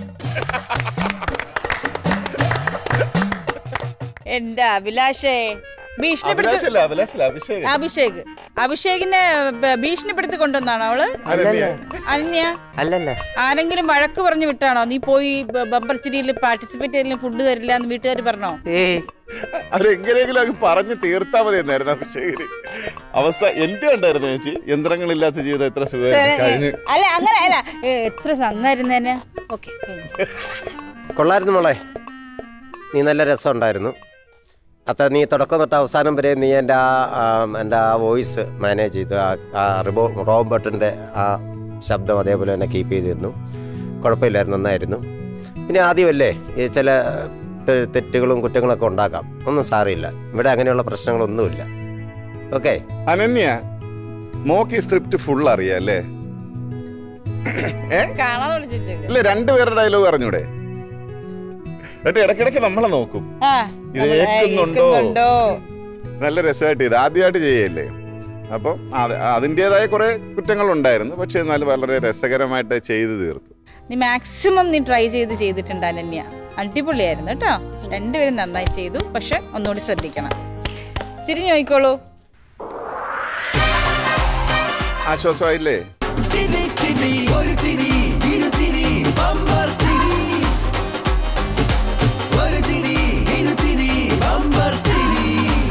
എന്റെ അഭിലാഷേ ഭീഷണിപ്പെടുത്തി അഭിലാഷല്ല അഭിലാഷല്ല അഭിഷേക് അഭിഷേക് അഭിഷേകിനെ ബ- ഭീഷണിപ്പെടുത്തി കൊണ്ടുവന്നാണോ അവള് അനന്യ. അന്യ അല്ലല്ല ആരെങ്കിലും വഴക്ക് പറഞ്ഞു വിട്ടാണോ നീ പോയി ബ- ബമ്പർ ചിരിയിൽ പാർട്ടിസിപ്പേറ്റ് ചെയ്തില്ല ഫുഡ് തരില്ല എന്ന് വീട്ടുകാർ പറഞ്ഞോ ഏയ് അവരെങ്ങനെയെങ്കിലും അങ്ങ് പറഞ്ഞ് തീർത്താ മതി എന്നായിരുന്നു അഭിഷേകിന് അവസ്ഥ എന്റെ കണ്ടായിരുന്നു ചേച്ചി യന്ത്രങ്ങളില്ലാത്ത ജീവിതം എത്ര സുഖമായിരുന്നു കഴിഞ്ഞ് അല്ല അങ്ങനെ അല്ല ഏ, എത്ര നന്നായിരുന്നേനെ ഓക്കെ കൊള്ളായിരുന്നു മോളെ നീ നല്ല രസമുണ്ടായിരുന്നു അത്ര നീ തുടക്കം തൊട്ട് അവസാനം വരെ നീ എൻ്റെ ആ ആ, എൻ്റെ ആ വോയിസ് മാനേജ് ചെയ്തു ആ ആ റിബോ റോബോട്ടിൻ്റെ ആ ശബ്ദം അതേപോലെ തന്നെ കീപ്പ് ചെയ്തിരുന്നു കുഴപ്പമില്ലായിരുന്നു നന്നായിരുന്നു പിന്നെ ആദ്യമല്ലേ ഈ ചില തെ- തെറ്റുകളും കുറ്റങ്ങളൊക്കെ ഉണ്ടാക്കാം ഒന്നും സാരമില്ല ഇവിടെ അങ്ങനെയുള്ള പ്രശ്നങ്ങളൊന്നുമില്ല ഓക്കെ അനന്യ മോക്ക് ഈ സ്ക്രിപ്റ്റ് ഫുൾ അറിയാം അല്ലേ ഏ കാണാതെ വിളിച്ചേക്ക് ഇല്ല രണ്ടുപേരുടെ ഡയലോഗ് അറിഞ്ഞൂടെ എന്നിട്ട് ഇടയ്ക്കിടയ്ക്ക് നമ്മളെ നോക്കും ആ ഇത് നമ്മളെ ഏക്കുന്നുണ്ടോ? ഏക്കുന്നുണ്ടോ? നല്ല രസമായിട്ട് ഇത് ആദ്യമായിട്ട് ചെയ്യല്ലേ അപ്പം അത് അതിൻ്റെതായ കുറെ കുറ്റങ്ങളുണ്ടായിരുന്നു പക്ഷെ എന്നാലും വളരെ രസകരമായിട്ട് ചെയ്തു തീർത്തു നീ മാക്സിമം നീ ട്രൈ ചെയ്ത് ചെയ്തിട്ടുണ്ട് അനന്യ അടിപൊളിയായിരുന്നു കേട്ടോ രണ്ടുപേരും നന്നായി ചെയ്തു പക്ഷെ ഒന്നുകൂടി ശ്രദ്ധിക്കണം തിരിഞ്ഞു നോക്കിക്കോളൂ ആശ്വാസമായില്ലേ ചിരി ചിരി ഒരു ചിരി ഇരു ചിരി ബമ്പർ ചിരി ഒരു ചിരി ഇരു ചിരി ബമ്പർ ചിരി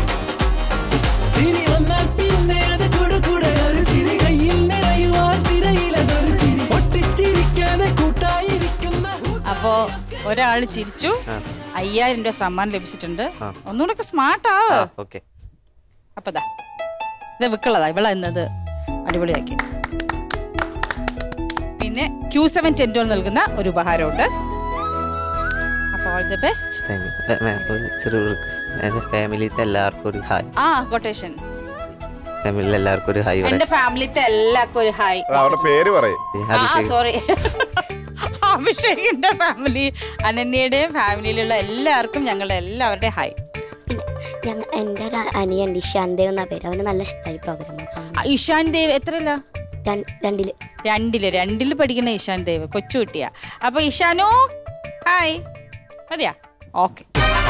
ചിരി വന്നാൽ പിന്നെ അത് കൂടെ കൂടെ ഒരു ചിരി കയ്യിൽ നിറയുവാൻ തിരയിലതൊരു ചിരി പൊട്ടിച്ചിരിക്കാതെ കൂട്ടായിരിക്കുന്ന അപ്പോ ഒരാൾ ചിരിച്ചു അയ്യായിരം രൂപ സമ്മാനം ലഭിച്ചിട്ടുണ്ട് ഒന്നുകൂടെ സ്മാർട്ട് ആവ് ഓക്കെ അപ്പതാ ഇത് വിക്കളതാ ഇവള എന്നത് അടിപൊളിയാക്കി പിന്നെ ക്യൂ സെവൻ ടെൻറ്റോൾ നൽകുന്ന ഒരു ഉപഹാരമുണ്ട് അപ്പോൾ all the best thank you ma'am ഒരു ചെറിയ റിക്വസ്റ്റ് എൻ്റെ ഫാമിലിത്തെ എല്ലാവർക്കും ഒരു ഹായ് ആ കൊട്ടേഷൻ ഫാമിലിയിൽ എല്ലാവർക്കും ഒരു ഹായ് എന്റെ ഫാമിലിത്തെ എല്ലാവർക്കും ഒരു ഹായ് അത് അവരുടെ പേര് പറയും ആ അഭിഷേക് സോറി അഭിഷേകിന്റെ ഫാമിലി അനന്യയുടെയും ഫാമിലിയിലുള്ള എല്ലാവർക്കും ഞങ്ങളുടെ എല്ലാവരുടെയും ഹായ് പിന്നെ ഞങ്ങ എൻ്റെ ഒരു അനിയൻ ഇഷാന്തേവ് എന്നാ പേര് അവന് നല്ല ഇഷ്ടമായി പ്രോഗ്രാം ആ, ഇഷാൻ ദേവ് എത്രയല്ല രണ്ടില് രണ്ടില് രണ്ടില് പഠിക്കുന്ന ഇഷാൻ ദേവ് കൊച്ചു കുട്ടിയാ അപ്പൊ ഇഷാനു ഹായ് മതിയാ ഓക്കെ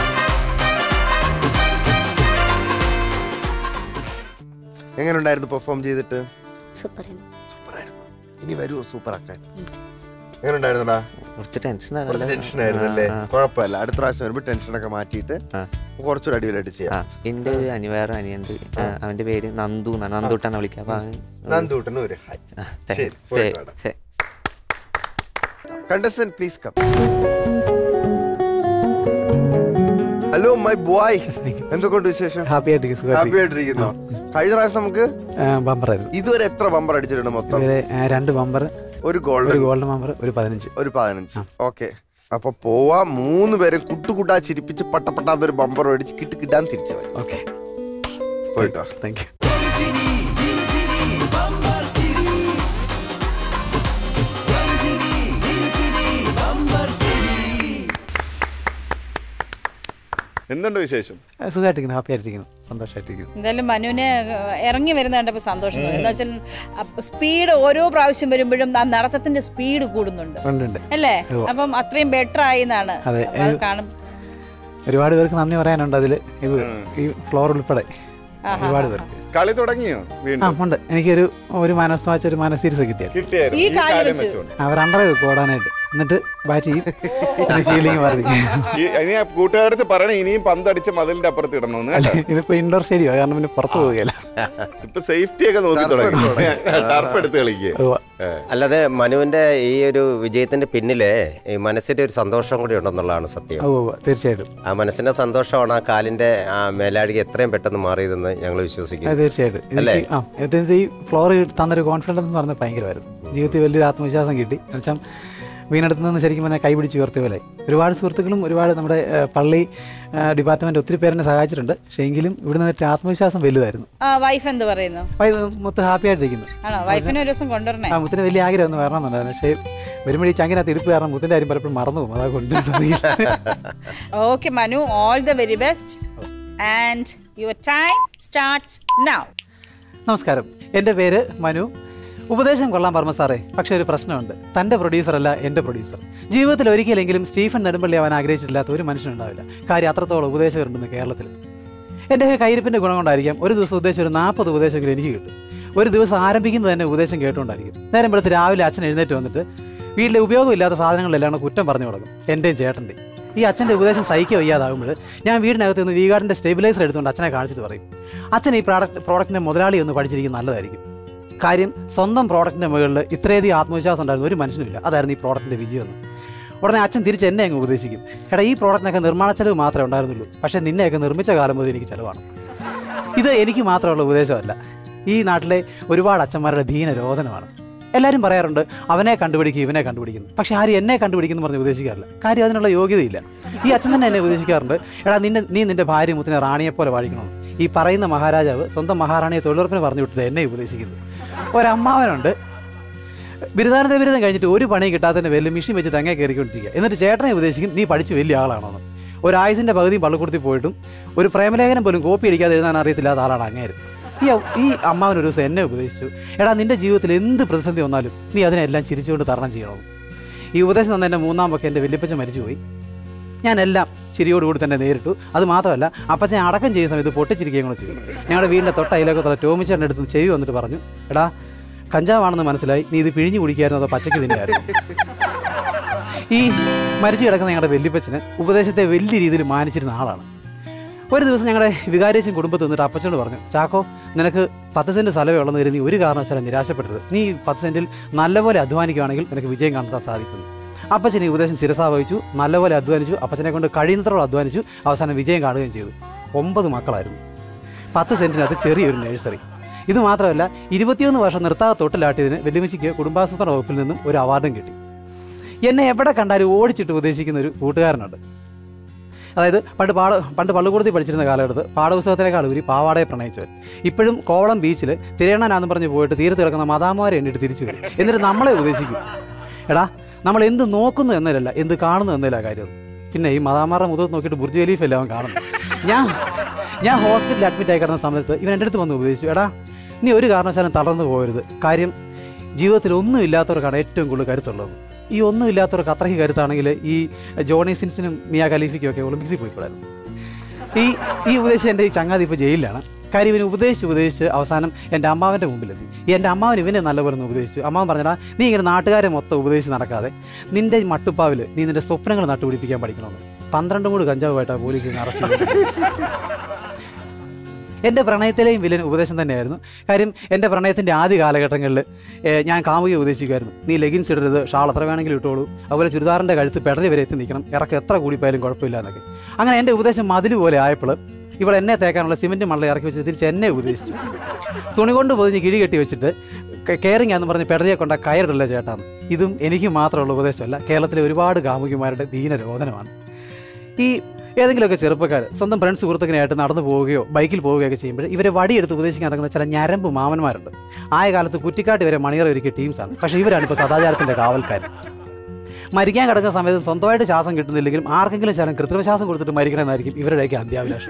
എങ്ങനെ ഉണ്ടായിരുന്നു പെർഫോം ചെയ്തിട്ട് സൂപ്പർ സൂപ്പറായിരുന്നു ഇനി വരുമോ സൂപ്പർ ആക്കാൻ എങ്ങനെ ഉണ്ടായിരുന്നടാ കുറച്ച് ടെൻഷൻ കുറച്ച് ടെൻഷൻ ആയിരുന്നല്ലേ കുഴപ്പമില്ല അടുത്ത പ്രാവശ്യം വരുമ്പോ ടെൻഷനൊക്കെ മാറ്റിയിട്ട് കുറച്ചുകൂടെ അടിപൊളിയായിട്ട് ആ ചെയ്യാം എൻ്റെ ഒരു അനി വേറെ അനിയുണ്ട് ആ, അവൻ്റെ പേര് നന്ദു എന്നാണ് നന്ദുട്ടാന്ന് വിളിക്കുക അപ്പോൾ അവന് നന്ദൂട്ടന് ഒരു ഹായ് താങ്ക് ശരി യു. പോയിട്ട് ശരി, വാടാ. ശരി. Contestant please come hello my boy എന്തൊക്കെയുണ്ട് വിശേഷം ഹാപ്പി ആയിട്ട് ഹാപ്പി ആയിട്ടിരിക്കുന്നു കഴിഞ്ഞ പ്രാവശ്യം നമുക്ക് ബമ്പറായിരുന്നു ഇതുവരെ എത്ര ബമ്പർ അടിച്ചിട്ടുണ്ട് മൊത്തം ഇവരെ ആ, രണ്ട് ബമ്പർ ഒരു ഒരു ഗോൾഡൻ ഗോൾഡൻ ബമ്പർ ഒരു പതിനഞ്ച് ഒരു പതിനഞ്ച് ഓക്കെ അപ്പൊ പോവാ മൂന്ന് പേരും കുട്ടുകുട്ടാ ചിരിപ്പിച്ച് പട്ടപ്പെട്ടാത്ത ഒരു ബമ്പർ മേടിച്ച് കിട്ട് കിട്ടാൻ തിരിച്ചു വരും ഓക്കെ പോയിട്ടോ താങ്ക് യു എന്തുണ്ട് വിശേഷം സുഖമായിട്ടിരിക്കുന്നു ഹാപ്പി ആയിട്ടിരിക്കുന്നു സന്തോഷമായിട്ടിരിക്കുന്നു എന്തായാലും മനുവിന് ഇറങ്ങി വരുന്ന കണ്ടപ്പോൾ സന്തോഷം തോന്നി എന്താ വെച്ചാൽ സ്പീഡ് ഓരോ പ്രാവശ്യം വരുമ്പോഴും ആ നടത്തത്തിന്റെ സ്പീഡ് കൂടുന്നുണ്ട് ഉണ്ട് ഉണ്ട് അല്ലേ ഉവ്വ. അപ്പം അത്രയും ബെറ്റർ ആയി എന്നാണ് അതെ. അപ്പൊ അത് കാണും ഒരുപാട് പേർക്ക് നന്ദി പറയാനുണ്ട് അതിൽ ഈ ഫ്ലോർ ഉൾപ്പെടെ ഒരുപാട് പേർക്ക് കളി തുടങ്ങിയോ ആ വീണ്ടും ഉണ്ട് എനിക്കൊരു ഒരു മാനസ് വാച്ച് ഒരു മാനസ് സീരീസ് കിട്ടിയത് കിട്ടിയായിരുന്നു ഈ ഈ കാല് കാലം വെച്ച്. വെച്ചുകൊണ്ട് അവർ അണ്ടറ വെക്കും ഓടാനായിട്ട് എന്നിട്ട് ബാറ്റ് ചെയ്യും ഫീലിംഗ് വർദ്ധിക്കും ഈ- ഇനി ആ കൂട്ടുകാരടുത്ത് പറയണേ ഇനിയും പന്തടിച്ച് മതിലിന്റെ അപ്പുറത്ത് ഇടണമെന്ന് കേട്ടോ ഇതിപ്പോ ഇൻഡോർ സ്റ്റേഡിയം കാരണം പിന്നെ പുറത്ത് പോവുകയല്ല ഇപ്പൊ സേഫ്റ്റി ഒക്കെ നോക്കി Turf തുടങ്ങി എടുത്ത് തുടങ്ങി. ടർഫ് എടുത്ത് കളിക്കുക ഉവ്വ. അല്ലാതെ മനുവിന്റെ ഈ ഒരു വിജയത്തിന്റെ പിന്നില് ഈ മനസ്സിന്റെ ഒരു സന്തോഷം കൂടി ഉണ്ടെന്നുള്ളതാണ് സത്യം ഉവ്വ് ഉവ്വ്, തീർച്ചയായിട്ടും ആ മനസ്സിന്റെ സന്തോഷമാണ് ആ കാലിന്റെ ആ മേലാഴിക എത്രയും പെട്ടെന്ന് മാറിയതെന്ന് ഞങ്ങൾ അത് വിശ്വസിക്കുന്നു തീർച്ചയായിട്ടും അല്ലേ? എനിക്ക് ആ ഇതിന്റെ ഈ ഫ്ലോർ തന്നൊരു കോൺഫിഡൻസ് എന്ന് പറഞ്ഞാൽ ഭയങ്കരമായിരുന്നു ജീവിതത്തിൽ വലിയൊരു ആത്മവിശ്വാസം കിട്ടി എന്നുവെച്ചാൽ വീണെടുത്ത് നിന്ന് ശരിക്കും പറഞ്ഞാൽ കൈ പിടിച്ച് ഉയർത്തിയ പോലെ ഒരുപാട് സുഹൃത്തുക്കളും ഒരുപാട് നമ്മുടെ ആ, പള്ളി ഡിപ്പാർട്ട്മെന്റ് ഒത്തിരി പേരെന്നെ സഹായിച്ചിട്ടുണ്ട് പക്ഷേ എങ്കിലും ഇവിടുന്ന് ഒരു ആത്മവിശ്വാസം വലുതായിരുന്നു ആ വൈഫ് എന്ത് പറയുന്നു അപ്പോൾ ഇത് മൊത്തം ഹാപ്പി ആയിട്ടിരിക്കുന്നു ആണോ വൈഫിനെ ഒരു ദിവസം കൊണ്ടുവരണേ ആ മുത്തിന് വലിയ ആഗ്രഹം ഒന്ന് വരണമെന്നുണ്ടായിരുന്നു പക്ഷേ വരുമ്പോഴേ ചങ്കിനകത്ത് ഇടുപ്പ് കാരണം മുത്തിന്റെ കാര്യം പലപ്പോഴും മറന്നു പോകും അതാ കൊണ്ടുവരാൻ സാധിക്കില്ല okay Manu all the very best and your time starts now നമസ്കാരം എൻ്റെ പേര് മനു ഉപദേശം കൊള്ളാൻ പറഞ്ഞ സാറേ പക്ഷേ ഒരു പ്രശ്നമുണ്ട് തൻ്റെ പ്രൊഡ്യൂസർ അല്ല എൻ്റെ പ്രൊഡ്യൂസർ ജീവിതത്തിൽ ഒരിക്കലെങ്കിലും സ്റ്റീഫൻ നെടുമ്പള്ളി അവൻ ആഗ്രഹിച്ചിട്ടില്ലാത്ത ഒരു മനുഷ്യനുണ്ടാവില്ല കാര്യം അത്രത്തോളം ഉപദേശകരുണ്ടെന്ന് കേരളത്തിൽ എൻ്റെ കയ്യിരിപ്പിൻ്റെ ഗുണം കൊണ്ടായിരിക്കാം ഒരു ദിവസം ഉദ്ദേശം ഒരു നാൽപ്പത് ഉപദേശമെങ്കിലും എനിക്ക് കിട്ടും ഒരു ദിവസം ആരംഭിക്കുന്നത് തന്നെ ഉപദേശം കേട്ടുകൊണ്ടായിരിക്കും നേരം വെളുത്ത് രാവിലെ അച്ഛൻ എഴുന്നേറ്റ് വന്നിട്ട് വീട്ടിലെ ഉപയോഗമില്ലാത്ത സാധനങ്ങളെല്ലാം കൂടെ കുറ്റം പറഞ്ഞു തുടങ്ങും എൻ്റെയും ചേട്ടൻ്റെ ഈ അച്ഛൻ്റെ ഉപദേശം സഹിക്കുക വയ്യാതാകുമ്പോൾ ഞാൻ വീടിനകത്ത് നിന്ന് വീഗാർഡിൻ്റെ സ്റ്റെബിലൈസർ എടുത്തുകൊണ്ട് അച്ഛനെ കാണിച്ചിട്ട് പറയും അച്ഛൻ ഈ പ്രോഡക്റ്റ് പ്രോഡക്റ്റിൻ്റെ മുതലാളി ഒന്ന് പഠിച്ചിരിക്കുന്നത് നല്ലതായിരിക്കും കാര്യം സ്വന്തം പ്രോഡക്റ്റിൻ്റെ മുകളിൽ ഇത്രയധികം ആത്മവിശ്വാസം ഉണ്ടായിരുന്ന ഒരു മനുഷ്യനുമില്ല അതായിരുന്നു ഈ പ്രോഡക്റ്റിൻ്റെ വിജയം എന്ന് ഉടനെ അച്ഛൻ തിരിച്ച് എന്നെ അങ്ങ് ഉപദേശിക്കും എടാ ഈ പ്രോഡക്റ്റിനൊക്കെ നിർമ്മാണ ചെലവ് മാത്രമേ ഉണ്ടായിരുന്നുള്ളൂ പക്ഷേ നിന്നെയൊക്കെ നിർമ്മിച്ച കാലം മുതൽ എനിക്ക് ചിലവാണ് ഇത് എനിക്ക് മാത്രമുള്ള ഉപദേശമല്ല ഈ നാട്ടിലെ ഒരുപാട് അച്ഛന്മാരുടെ ദീന രോദനമാണ് എല്ലാവരും പറയാറുണ്ട് അവനെ കണ്ടുപിടിക്കും ഇവനെ കണ്ടുപിടിക്കുന്നു പക്ഷേ ആരും എന്നെ കണ്ടുപിടിക്കുന്നു പറഞ്ഞ് ഉപദേശിക്കാറില്ല കാര്യം അതിനുള്ള യോഗ്യതയില്ല ഈ അച്ഛൻ തന്നെ എന്നെ ഉപദേശിക്കാറുണ്ട് എടാ നിന്നെ നീ നിന്റെ ഭാര്യ മുത്തിനെ റാണിയെ പോലെ വാഴിക്കണം ഈ പറയുന്ന മഹാരാജാവ് സ്വന്തം മഹാറാണിയെ തൊഴിലുറപ്പിന് പറഞ്ഞു വിട്ടത് എന്നെ ഉപദേശിക്കുന്നു ഒരമ്മാവനുണ്ട് ബിരുദാനന്ദ ബിരുദം കഴിഞ്ഞിട്ട് ഒരു പണി കിട്ടാത്തതിന്റെ പേരിൽ മിഷീൻ വെച്ച് തങ്ങ കയറിക്കൊണ്ടിരിക്കുക എന്നിട്ട് ചേട്ടനെ ഉപദേശിക്കും നീ പഠിച്ച് വലിയ ആളാണോന്ന് ഒരു ആയുസിന്റെ പകുതിയും പള്ളിക്കൂടത്തിൽ പോയിട്ടും ഒരു പ്രേമലേഖനം പോലും കോപ്പി അടിക്കാതെ എഴുതാൻ അറിയത്തില്ലാത്ത ആളാണ് അങ്ങേര് ഈ ഈ അമ്മാവൻ ഒരു ദിവസം എന്നെ ഉപദേശിച്ചു എടാ നിന്റെ ജീവിതത്തിൽ എന്ത് പ്രതിസന്ധി വന്നാലും നീ അതിനെല്ലാം ചിരിച്ചുകൊണ്ട് തരണം ചെയ്യണം ഈ ഉപദേശം തന്ന എൻ്റെ മൂന്നാം പക്കം എൻ്റെ വല്യപ്പച്ചൻ മരിച്ചുപോയി ഞാനെല്ലാം ചിരിയോടുകൂടി തന്നെ നേരിട്ടു അത് മാത്രമല്ല അപ്പച്ചൻ അടക്കം ചെയ്യുന്ന സമയത്ത് പൊട്ടിച്ചിരിക്കുകയും കൂടെ ചെയ്തു ഞങ്ങളുടെ വീടിൻ്റെ തൊട്ട അയലൊക്കെ ടോമിച്ചേട്ടൻ്റെ അടുത്ത് ചെവി വന്നിട്ട് പറഞ്ഞു എടാ കഞ്ചാവാണെന്ന് മനസ്സിലായി നീ ഇത് പിഴിഞ്ഞു കുടിക്കായിരുന്നു അതോ പച്ചയ്ക്ക് തിന്നായിരുന്നു ഈ മരിച്ചു കിടക്കുന്ന ഞങ്ങളുടെ വല്യപ്പച്ചന് ഉപദേശത്തെ വലിയ രീതിയിൽ മാനിച്ചിരുന്ന ആളാണ് ഒരു ദിവസം ഞങ്ങളുടെ വികാരിയച്ഛൻ കുടുംബത്തിൽ നിന്നിട്ട് അപ്പച്ചനോട് പറഞ്ഞു ചാക്കോ നിനക്ക് പത്ത് സെൻറ്റ് സ്ഥലമേ ഉള്ളെന്ന് കരുതി നീ ഒരു കാരണവശാലും നിരാശപ്പെടരുത് നീ ഈ പത്ത് സെൻറ്റിൽ നല്ലപോലെ അധ്വാനിക്കുകയാണെങ്കിൽ നിനക്ക് വിജയം കണ്ടെത്താൻ സാധിക്കുന്നു അപ്പച്ചൻ ഈ ഉപദേശം ശിരസാ വഹിച്ചു നല്ലപോലെ അധ്വാനിച്ചു അപ്പച്ചനെ കൊണ്ട് കഴിയുന്നത്രോളം അധ്വാനിച്ചു അവസാനം വിജയം കാണുകയും ചെയ്തു ഒമ്പത് മക്കളായിരുന്നു പത്ത് സെൻറ്റിനകത്ത് ചെറിയൊരു നഴ്സറി ഇത് മാത്രമല്ല ഇരുപത്തിയൊന്ന് വർഷം നിർത്താതെ തൊട്ടിലാട്ടിയതിന് വെല്ലുമിച്ചിക്ക് കുടുംബാസൂത്രണ വകുപ്പിൽ നിന്നും ഒരു അവാർഡും കിട്ടി എന്നെ എവിടെ കണ്ടാലും ഓടിച്ചിട്ട് ഉപദേശിക്കുന്ന ഒരു കൂട്ടുകാരനുണ്ട് അതായത് പണ്ട് പാട പണ്ട് പള്ളിക്കൂടത്തിൽ പഠിച്ചിരുന്ന കാലഘട്ടത്ത് പാഠപുസ്തകത്തിനേക്കാൾ ഉപരി പാവാടയെ പ്രണയിച്ചവൻ ഇപ്പോഴും കോവളം ബീച്ചിൽ തിരയണനാന്ന് പറഞ്ഞ് പോയിട്ട് തീരത്ത് കിടക്കുന്ന മതാമാരെ എണ്ണിട്ട് തിരിച്ചു വരും എന്നിട്ട് നമ്മളെ ഉപദേശിക്കും എടാ നമ്മൾ എന്ത് നോക്കുന്നു എന്നതിലല്ല എന്ത് കാണുന്നു എന്നതിലാണ് കാര്യം പിന്നെ ഈ മതാമാരുടെ മുഖത്ത് നോക്കിയിട്ട് ബുർജ് ഖലീഫ് എല്ലാം അവൻ കാണുന്നു ഞാൻ ഞാൻ ഹോസ്പിറ്റലിൽ അഡ്മിറ്റ് ആയി കിടന്ന സമയത്ത് ഇവൻ എൻ്റെ അടുത്ത് വന്ന് ഉപദേശിച്ചു എടാ നീ ഒരു കാരണവശാലും തളർന്നു പോകരുത് കാര്യം ജീവിതത്തിൽ ഒന്നും ഇല്ലാത്തവർക്കാണ് ഏറ്റവും കൂടുതൽ കരുത്തുള്ളത് ഈ ഒന്നും ഇല്ലാത്തവർക്ക് അത്രയ്ക്ക് കരുത്താണെങ്കിൽ ഈ ജോണി സിൻസിനും മിയ ഖലീഫയ്ക്കും ഒക്കെ ഒളിമ്പിക്സിൽ പോയിക്കൂടായിരുന്നു ഈ ഈ ഉപദേശം എൻ്റെ ഈ ചങ്ങാതി ഇപ്പോൾ ജയിലിലാണ് കാര്യം ഇവന് ഉപദേശിച്ച് ഉപദേശിച്ച് അവസാനം എൻ്റെ അമ്മാവൻ്റെ മുമ്പിലെത്തി ഈ എൻ്റെ അമ്മാവൻ ഇവനെ നല്ലപോലെ ഒന്ന് ഉപദേശിച്ചു അമ്മാവൻ പറഞ്ഞാൽ നീ ഇങ്ങനെ നാട്ടുകാരെ മൊത്തം ഉപദേശിച്ച് നടക്കാതെ നിൻ്റെ മട്ടുപ്പാവിൽ നീ നിൻ്റെ സ്വപ്നങ്ങൾ നട്ടുപിടിപ്പിക്കാൻ പഠിക്കണമെന്ന് പന്ത്രണ്ട് മൂട് കഞ്ചാവുമായിട്ടാണ് പോലീസ് ഇന്ന് അറസ്റ്റ് ചെയ്തത് എൻ്റെ പ്രണയത്തിലെയും വില്ലൻ ഉപദേശം തന്നെയായിരുന്നു കാര്യം എൻ്റെ പ്രണയത്തിൻ്റെ ആദ്യ കാലഘട്ടങ്ങളിൽ ഏഹ്, ഞാൻ കാമുകയെ ഉപദേശിക്കുമായിരുന്നു നീ ലെഗിൻസ് ഇടരുത് ഷാൾ എത്ര വേണമെങ്കിലും ഇട്ടോളൂ അതുപോലെ ചുരിദാറിൻ്റെ കഴുത്ത് പെടലി വരെ എത്തി നിൽക്കണം ഇറക്കം എത്ര കൂടിപ്പോയാലും കുഴപ്പമില്ല എന്നൊക്കെ അങ്ങനെ എൻ്റെ ഉപദേശം മതിൽ പോലെ ആയപ്പോൾ ഇവൾ എന്നെ തേക്കാനുള്ള സിമെൻറ്റ് മണ്ണ ഇറക്കി വെച്ച് തിരിച്ച് എന്നെ ഉപദേശിച്ചു തുണി കൊണ്ട് പൊതിഞ്ഞ് കിഴി കെട്ടി വെച്ചിട്ട് കെയറിങ് എന്ന് പറഞ്ഞ് പെടലിയെ കൊണ്ട കയറിടല്ല ചേട്ടാന്ന് ഇതും എനിക്ക് മാത്രമുള്ള ഉപദേശമല്ല കേരളത്തിലെ ഒരുപാട് കാമുകിമാരുടെ ദീനരോധനമാണ് ഈ ഏതെങ്കിലുമൊക്കെ ചെറുപ്പക്കാർ സ്വന്തം ഫ്രണ്ട്സ് സുഹൃത്തുക്കളായിട്ട് നടന്നു പോവുകയോ ബൈക്കിൽ പോവുകയൊക്കെ ചെയ്യുമ്പോൾ ഇവരെ വടിയെടുത്ത് ഉപദേശിക്കാൻ നടക്കുന്ന ചില ഞരമ്പ് മാമന്മാരുണ്ട് ആയ കാലത്ത് കുറ്റിക്കാട്ട് വരെ മണിയറ ഒരുക്കിയ ടീംസാണ് പക്ഷേ ഇവരാണ് ഇപ്പോൾ സദാചാരത്തിൻ്റെ കാവൽക്കാർ മരിക്കാൻ കിടക്കുന്ന സമയത്ത് സ്വന്തമായിട്ട് ശ്വാസം കിട്ടുന്നില്ലെങ്കിലും ആർക്കെങ്കിലും ശരം കൃത്രിമ ശ്വാസം കൊടുത്തിട്ട് മരിക്കണമെന്നായിരിക്കും ഇവരുടെയൊക്കെ അന്ത്യാഭിലാഷം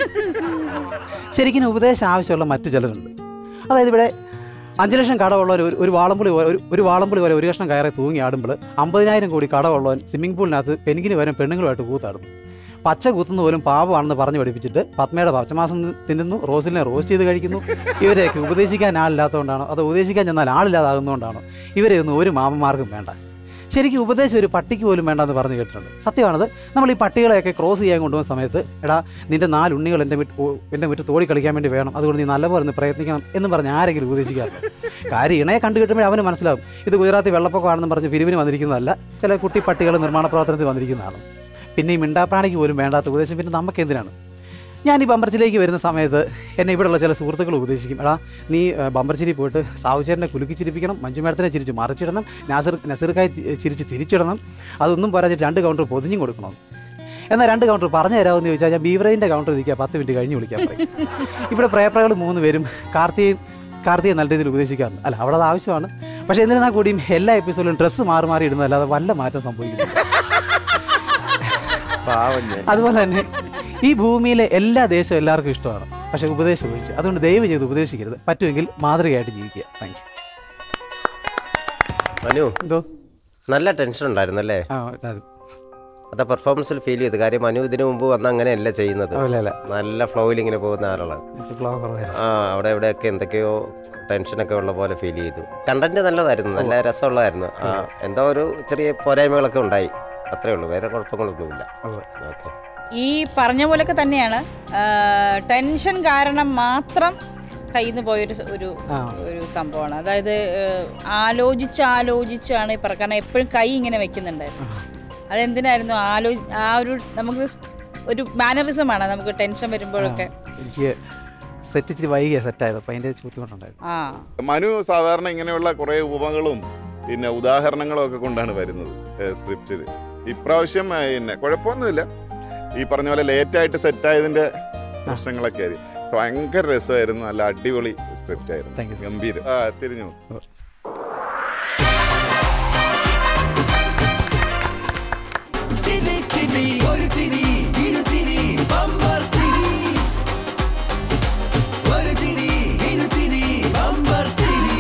ശരിക്കും ഉപദേശം ആവശ്യമുള്ള മറ്റു ചിലരുണ്ട് അതായത് ഇവിടെ അഞ്ച് ലക്ഷം കടമുള്ളവർ ഒരു ഒരു വാളമ്പുളി പോലെ- ഒരു ഒരു വാളമ്പുളി പോലെ ഒരു കഷ്ണം കയറി തൂങ്ങി ആടുമ്പോൾ അമ്പതിനായിരം കോടി കടമുള്ളവൻ സ്വിമ്മിംഗ് പൂളിനകത്ത് പെൻകിന് വരും പെണ്ണുങ്ങളുമായിട്ട് കൂത്താടുന്നു പച്ച കുത്തുന്ന പോലും പാവമാണെന്ന് പറഞ്ഞു പഠിപ്പിച്ചിട്ട് പത്മയുടെ പച്ചമാസം തിന്നുന്നു റോസിലിനെ റോസ്റ്റ് ചെയ്ത് കഴിക്കുന്നു ഇവരെയൊക്കെ ഉപദേശിക്കാൻ ആളില്ലാത്തതുകൊണ്ടാണോ അതോ ഉപദേശിക്കാൻ ചെന്നാൽ ആളില്ലാതാകുന്നതുകൊണ്ടാണോ ഇവരെ ഒന്നും ഒരു മാമന്മാർക്കും വേണ്ട ശരിക്കും ഉപദേശം ഒരു പട്ടിക്ക് പോലും വേണ്ടെന്ന് പറഞ്ഞു കേട്ടിട്ടുണ്ട് സത്യമാണത് നമ്മൾ ഈ പട്ടികളെയൊക്കെ ക്രോസ് ചെയ്യാൻ കൊണ്ടുപോകുന്ന സമയത്ത് എടാ നിന്റെ നാല് ഉണ്ണികൾ എൻ്റെ മുറ്റ് ഓ- എൻ്റെ മുറ്റ് തോടി കളിക്കാൻ വേണ്ടി വേണം അതുകൊണ്ട് നീ നല്ലപോലെ ഒന്ന് പ്രയത്നിക്കണം എന്ന് പറഞ്ഞ് ആരെങ്കിലും ഉപദേശിക്കാറുണ്ട് കാര്യം ഇണയെ കണ്ടു കിട്ടുമ്പോൾ അവന് മനസ്സിലാവും ഇത് ഗുജറാത്തി വെള്ളപ്പൊക്കമാണെന്ന് പറഞ്ഞ് പിരിവിന് വന്നിരിക്കുന്നതല്ല ചില കുട്ടി പട്ടികൾ നിർമ്മാണ പ്രവർത്തനത്തിൽ വന്നിരിക്കുന്നതാണ് പിന്നെ ഈ മിണ്ടാപ്രാണിക്ക് പോലും വേണ്ടാത്ത ഉപദേശം പിന്നെ നമുക്ക് എന്തിനാണ് ഞാൻ ഈ ബമ്പർച്ചിലേക്ക് വരുന്ന സമയത്ത് എന്നെ ഇവിടെയുള്ള ചില സുഹൃത്തുക്കൾ ഉപദേശിക്കും എടാ നീ ഏ, ബമ്പർച്ചിരി പോയിട്ട് സാവുചേട്ടനെ കുലുക്കി ചിരിപ്പിക്കണം മഞ്ജുമേടത്തിനെ ചിരിച്ച് മറിച്ചിടണം നാസിർ നസീർക്കായി ചി- ചിരിച്ച് തിരിച്ചിടണം അതൊന്നും പറഞ്ഞിട്ട് രണ്ട് കൗണ്ടർ പൊതിഞ്ഞും കൊടുക്കണം എന്നാൽ രണ്ട് കൗണ്ടർ പറഞ്ഞു തരാമെന്ന് ചോദിച്ചാൽ ഞാൻ ബീവറേജിൻ്റെ കൗണ്ടർ ഇരിക്കുക പത്ത് മിനിറ്റ് കഴിഞ്ഞ് വിളിക്കാൻ പറയും ഇവിടെ പ്രേപ്രകൾ മൂന്ന് പേരും കാർത്തികയും കാർത്തികയെ നല്ല രീതിയിൽ ഉപദേശിക്കാറുണ്ട് അല്ല അവിടെ അത് ആവശ്യമാണ് പക്ഷേ എന്നിരുന്നാൽ കൂടിയും എല്ലാ എപ്പിസോഡിലും ഡ്രസ്സ് മാറി മാറി ഇടുന്നതല്ലാതെ വല്ല മാറ്റം സംഭവിക്കുന്നു പാവം ഞാൻ. അതുപോലെ തന്നെ ഈ ഭൂമിയിലെ എല്ലാ ദേശവും എല്ലാവർക്കും ഇഷ്ടമാണ് പക്ഷെ ഉപദേശം ഒഴിച്ച് അതുകൊണ്ട് ദയവ് ചെയ്ത് ഉപദേശിക്കരുത് പറ്റുമെങ്കിൽ മാതൃകയായിട്ട് ജീവിക്കുക താങ്ക് മനു എന്തോ നല്ല ടെൻഷൻ ഉണ്ടായിരുന്നല്ലേ ആ അതായത് അതാ പെർഫോമൻസിൽ ഫീൽ ചെയ്തു കാര്യം മനു ഇതിനു മുമ്പ് വന്ന അങ്ങനെയല്ല ചെയ്യുന്നത് അല്ല അല്ല നല്ല ഫ്ലോയിൽ ഇങ്ങനെ പോകുന്ന ആളാണ് ഫ്ലോ കുറവായിരുന്നു ആ അവിടെ എവിടെയൊക്കെ എന്തൊക്കെയോ ടെൻഷനൊക്കെ ഉള്ള പോലെ ഫീൽ ചെയ്തു കണ്ടന്റ് നല്ലതായിരുന്നു നല്ല രസമുള്ളതായിരുന്നു ആ എന്തോ ഒരു ചെറിയ പോരായ്മകളൊക്കെ ഉണ്ടായി അത്രേ ഉള്ളൂ വേറെ കുഴപ്പങ്ങളൊന്നുമില്ല ഉവ്വ്. ഓക്കെ ഈ പറഞ്ഞ പോലൊക്കെ തന്നെയാണ് ആ, ടെൻഷൻ കാരണം മാത്രം കയ്യിൽ നിന്ന് പോയൊരു സ- ഒരു ആ. ഒരു സംഭവമാണ് അതായത് ഏഹ്, ആലോചിച്ച് ആലോചിച്ചാണ് ഈ പറ കാരണം എപ്പോഴും കൈ ഇങ്ങനെ വെക്കുന്നുണ്ടായിരുന്നു അതെന്തിനായിരുന്നു ആലോ ആ ഒരു നമുക്ക് സ് ഒരു മാനറിസമാണ് നമുക്ക് ടെൻഷൻ വരുമ്പോഴൊക്കെ എനിക്ക് സെറ്റ് ഇച്ചിരി വൈകിയ സെറ്റായത് അപ്പോൾ അതിൻ്റെ ബുദ്ധിമുട്ടുണ്ടായിരുന്നു ആ മനു സാധാരണ ഇങ്ങനെയുള്ള കുറേ ഉപമകളും പിന്നെ ഉദാഹരണങ്ങളും ഒക്കെ കൊണ്ടാണ് വരുന്നത് സ്ക്രിപ്റ്റിൽ ഇപ്രാവശ്യം ഏ, പിന്നെ കുഴപ്പമൊന്നുമില്ല ഈ പറഞ്ഞ പോലെ ലേറ്റായിട്ട് സെറ്റായതിൻ്റെ പ്രശ്നങ്ങളൊക്കെ ആയിരുന്നു ഭയങ്കര രസമായിരുന്നു നല്ല അടിപൊളി സ്ക്രിപ്റ്റ് Thank you, ആയിരുന്നു sir. ഗംഭീരം ആ തിരിഞ്ഞു ചിരി ചിരി ഒരു ചിരി ഇരു ചിരി ബമ്പർ ചിരി ഒരു ചിരി ഇരു ചിരി ബമ്പർ ചിരി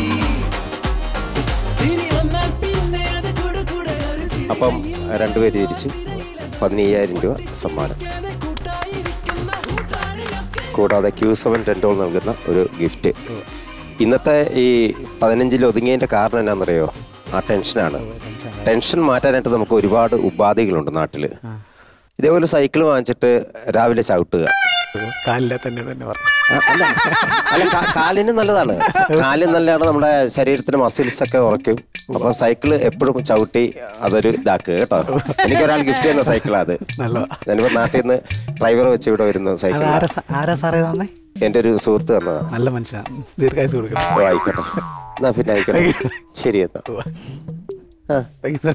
ചിരി വന്നാൽ പിന്നെ അത് കൂടെ കൂടെ ഒരു ചിരി അപ്പം രണ്ടുപേര് തിരിച്ചു പതിനയ്യായിരം രൂപ സമ്മാനം കൂട്ടായിരിക്കുന്ന കൂട്ടാളിയൊക്കെ കൂടാതെ ക്യൂ സെവൻ ടെൻഡോൾ നൽകുന്ന ഒരു ഗിഫ്റ്റ് ഇന്നത്തെ ഈ പതിനഞ്ചിൽ ഒതുങ്ങിയതിൻ്റെ കാരണം എന്നാണെന്നറിയോ ആ ടെൻഷനാണ് ടെൻഷൻ മാറ്റാനായിട്ട് നമുക്ക് ഒരുപാട് ഉപാധികളുണ്ട് നാട്ടിൽ ഇതേപോലെ സൈക്കിൾ വാങ്ങിച്ചിട്ട് രാവിലെ ചവിട്ടുക കാലിലെ തന്നെ തന്നെ പറഞ്ഞു ആ, അല്ല അല്ല കാ- കാലിന് നല്ലതാണ് കാലിന് നല്ലതാണ് നമ്മുടെ ശരീരത്തിന് മസിൽസ് ഒക്കെ ഉറക്കും അപ്പം സൈക്കിൾ എപ്പോഴും ചവിട്ടി അതൊരു ഇതാക്കുക കേട്ടോ എനിക്കൊരാൾ ഗിഫ്റ്റ് ചെയ്യുന്ന സൈക്കിളാണ് അത് നല്ലതാ ഞാനിപ്പോ നാട്ടിൽ നിന്ന് ഡ്രൈവർ വെച്ച് ഇവിടെ വരുന്ന അത് സൈക്കിൾ ആരാ സ- ആരാ സാറേ തന്നെ എൻ്റെ ഒരു സുഹൃത്ത് തന്നതാ നല്ല മനുഷ്യനാണ് ദീർഘായുസ് കൊടുക്കണം ഓ ആയിക്കോട്ടെ എന്നാ പിന്നെ ആയിക്കോട്ടെ ശരി എന്നാ ആ Thank you, sir.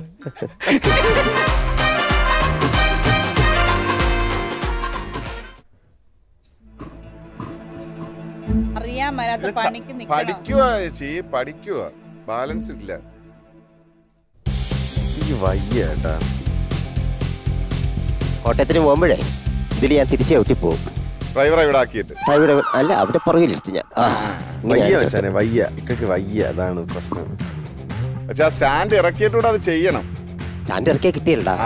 അറിയാൻ മേലാത്ത പണിക്ക് നിൽക്കണം പഠിക്കുക ചേച്ചി പഠിക്കുക ബാലൻസ് ഇല്ല എനിക്ക് വയ്യ കേട്ടാ കോട്ടയത്തിന് പോകുമ്പോഴേ ഇതിൽ ഞാൻ തിരിച്ചു ചവിട്ടി പോകും ഡ്രൈവറെ ഇവിടെ ആക്കിയിട്ട് ഡ്രൈവർ അല്ല അവിടെ പുറകിലിരുത്തി ഞാൻ ആ, ഇങ്ങനെ വയ്യ ഞാൻ വെച്ചാനെ വയ്യ ഇക്കൊക്കെ വയ്യ അതാണ് പ്രശ്നം പക്ഷെ ആ സ്റ്റാൻഡ് ഇറക്കിയിട്ടൂടെ അത് ചെയ്യണം ചാൻ്റെ ഇറക്കിയ കിട്ടിയല്ലടാ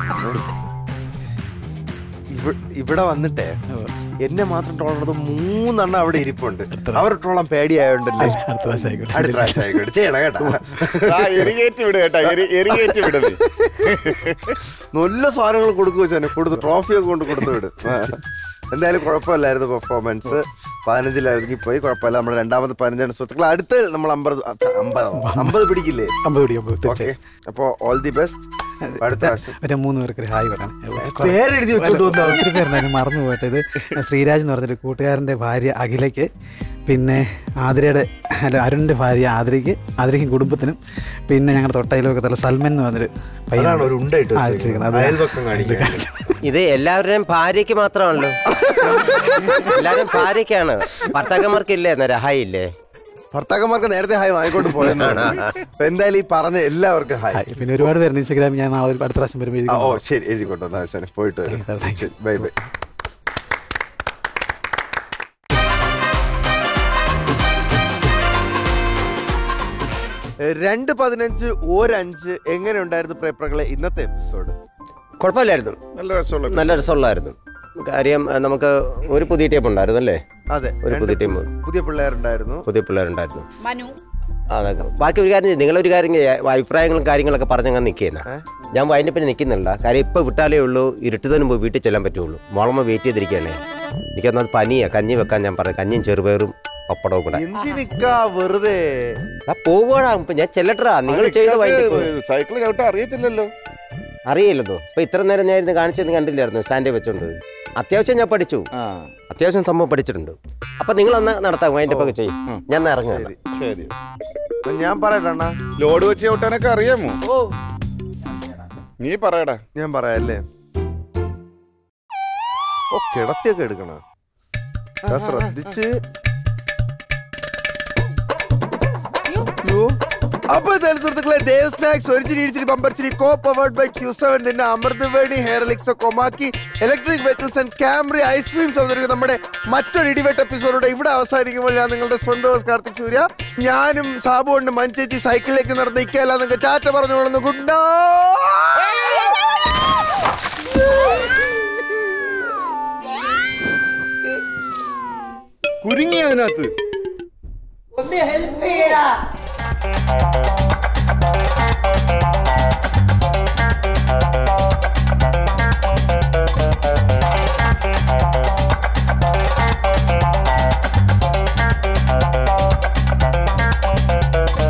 ഇവ- ഇവിടെ വന്നിട്ടേ എന്നെ മാത്രം ട്രോളത് മൂന്നെണ്ണം അവിടെ ഇരിപ്പുണ്ട് അവർ ട്രോളാൻ പേടിയായോണ്ടല്ലേ അടുത്ത പ്രാവശ്യം ആയിക്കോട്ടെ. അടുത്ത പ്രാവശ്യം ആയിക്കോട്ടെ ചെയ്യണം കേട്ടാ എരികേറ്റ് വിട് കേട്ടാ എരികേറ്റ് വിടത് നല്ല സാധനങ്ങൾ കൊടുക്കുക വെച്ചാൽ കൊടുത്ത് ട്രോഫിയൊക്കെ കൊണ്ട് കൊടുത്തു വിടും ആ. എന്തായാലും കുഴപ്പമില്ലായിരുന്നു പെർഫോമൻസ് പതിനഞ്ചിലായിരുന്നെങ്കിൽ പോയി കുഴപ്പമില്ല നമ്മുടെ രണ്ടാമത് പതിനഞ്ചാണ് സുഹൃത്തുക്കൾ അടുത്ത് നമ്മൾ അമ്പത് അമ്പത് അമ്പത് പിടിക്കില്ലേ അമ്പത് പിടി അമ്പത് ഓക്കെ തീർച്ചയായും അപ്പോ ഓൾ ദി ബെസ്റ്റ് അടുത്ത പ്രാവശ്യം ഒരു മൂന്ന് പേർക്ക് ഒരു ഹായ് പറയണം പേരെഴുതി വെച്ചോണ്ട് വന്നോ? ഒത്തിരി പേരുണ്ടായിരുന്നു മറന്നു പോയിട്ട് ഇത് ശ്രീരാജ് എന്ന് പറഞ്ഞൊരു കൂട്ടുകാരൻ്റെ ഭാര്യ അഖിലയ്ക്ക് പിന്നെ ആതിരയുടെ അല്ല അരുണിൻ്റെ ഭാര്യ ആതിരയ്ക്ക് ആതിരയ്ക്കും കുടുംബത്തിനും പിന്നെ ഞങ്ങളുടെ തൊട്ടയിലൊക്കെ സൽമൻ എന്ന് പറഞ്ഞൊരു അതാണ് ഒരു ഉണ്ടയിട്ട് ആ, വെച്ചേക്കുന്നത്. വെച്ചേക്കുന്നത്. അത് അയൽപക്കം കാണിക്കാൻ ഇത് എല്ലാവരുടെയും ഭാര്യയ്ക്ക് മാത്രമാണല്ലോ എല്ലാവരും ഭാര്യയ്ക്കാണ് ഭർത്താക്കന്മാർക്കില്ലേ അന്നേരം ഹായ് ഇല്ലേ ഭർത്താക്കന്മാർക്ക് നേരത്തെ ഹായ് വാങ്ങിക്കൊണ്ട് പോയെന്നാണ് അപ്പൊ എന്തായാലും ഈ പറഞ്ഞ എല്ലാവർക്കും ഹായ് ഹായ്. പിന്നെ ഒരുപാട് പേരുണ്ട് ഇൻസ്റ്റാഗ്രാമിൽ ഞാൻ നാളെ ഒരു അടുത്ത പ്രാവശ്യം വരുമ്പോൾ ആ, എഴുതി ഓ ശരി എഴുതി കൊണ്ടുവന്നാ ശരി പോയിട്ട് വരാം. Thank you, thank you. ശരി ബൈ ബൈ രണ്ട് പതിനഞ്ച് ഒരഞ്ച് എങ്ങനെ ഉണ്ടായിരുന്നു പ്രേപ്പറകളെ ഇന്നത്തെ എപ്പിസോഡ് കുഴപ്പമില്ലായിരുന്നു നല്ല രസമുള്ള നല്ല രസമുള്ളായിരുന്നു കാര്യം അഹ് നമുക്ക് ഒരു പുതിയ ടീം ഉണ്ടായിരുന്നു അല്ലേ അതെ ഒരു രണ്ട് പുതിയ ടീം പുതിയ പിള്ളേരുണ്ടായിരുന്നു പുതിയ പിള്ളേരുണ്ടായിരുന്നു മനു അതൊക്കെ ബാക്കി ഒരു കാര്യം ചെയ്യ്. നിങ്ങളൊരു കാര്യം ചെയ്യ്. അഭിപ്രായങ്ങളും കാര്യങ്ങളൊക്കെ പറഞ്ഞങ്ങ് നിൽക്കുന്ന ഞാൻ അതിൻ്റെ പിന്നെ നിൽക്കുന്നില്ല കാര്യം ഇപ്പോൾ വിട്ടാലേ ഉള്ളൂ ഇരുട്ടുതനും പോയി വീട്ടിൽ ചെല്ലാൻ പറ്റുള്ളൂ മോളമ്മ വെയിറ്റ് ചെയ്തിരിക്കുകയാണേ എനിക്കൊന്നത് പനിയാ കഞ്ഞി വെക്കാൻ ഞാൻ പറഞ്ഞു കഞ്ഞിയും ചെറുപയറും പപ്പടവും കൂടെ എന്തിനിക്കാ വെറുതെ ആ പോവാടാ ഇപ്പൊ ഞാൻ ചെല്ലട്ടാ നിങ്ങൾ ചെയ്ത വൈകിട്ട് സൈക്കിൾ ചവിട്ടാൻ അറിയത്തില്ലല്ലോ അറിയില്ലതോ ഇപ്പൊ ഇത്ര നേരം ഞാൻ ഇരുന്ന് കാണിച്ചെന്ന് കണ്ടില്ലായിരുന്നു സ്റ്റാൻഡിൽ വെച്ചോണ്ട് അത്യാവശ്യം ഞാൻ പഠിച്ചു ആ അത്യാവശ്യം സംഭവം പഠിച്ചിട്ടുണ്ട് അപ്പൊ നിങ്ങൾ അന്ന് നടത്താം അതിന്റെ ഒക്കെ ചെയ്യും ഞാൻ ഒന്ന് ഇറങ്ങാം ശരി അപ്പൊ ഞാൻ പറയട്ടെ അണ്ണാ ലോഡ് വെച്ച് ചവിട്ടാനൊക്കെ അറിയാമോ ഓ നീ പറയടാ ഞാൻ പറയാല്ലേ ഓ കിടത്തിയൊക്കെ എടുക്കണ ശ്രദ്ധിച്ച് അപ്പൊ എന്തായാലും സുഹൃത്തുക്കളെ ദേവ് സ്നാക്സ് ഒരു ചിരി ഇടിച്ചിരി ബമ്പർ ചിരി co powered by Q seven നിന്റെ അമൃതവേണി ഹെയർ എലിക്സോ കൊമാക്കി ഇലക്ട്രിക് വെഹിക്കിൾസ് ആൻഡ് ക്യാമറി ഐസ്ക്രീംസ് അവതരിക്കുന്ന നമ്മുടെ മറ്റൊരു ഇടിവെട്ട് എപ്പിസോഡോടെ ഇവിടെ അവസാനിക്കുമ്പോൾ ഞാൻ നിങ്ങളുടെ സ്വന്തം host കാർത്തിക് സൂര്യ ഞാനും സാബു കൊണ്ട് മഞ്ചേച്ചി സൈക്കിളിലേക്ക് നടന്ന് നിൽക്കല്ല നിങ്ങൾക്ക് ടാറ്റ പറഞ്ഞുകൊള്ളുന്നു ഗുഡ് കുരുങ്ങി അതിനകത്ത്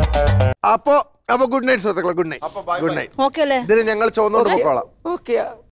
അപ്പോ അപ്പൊ ഗുഡ് നൈറ്റ് സുഹൃത്തുക്കളെ good night good night okay അല്ലേ ഇതിന് ഞങ്ങൾ ചോന്നോണ്ട് പോക്കോളാം ഓക്കെ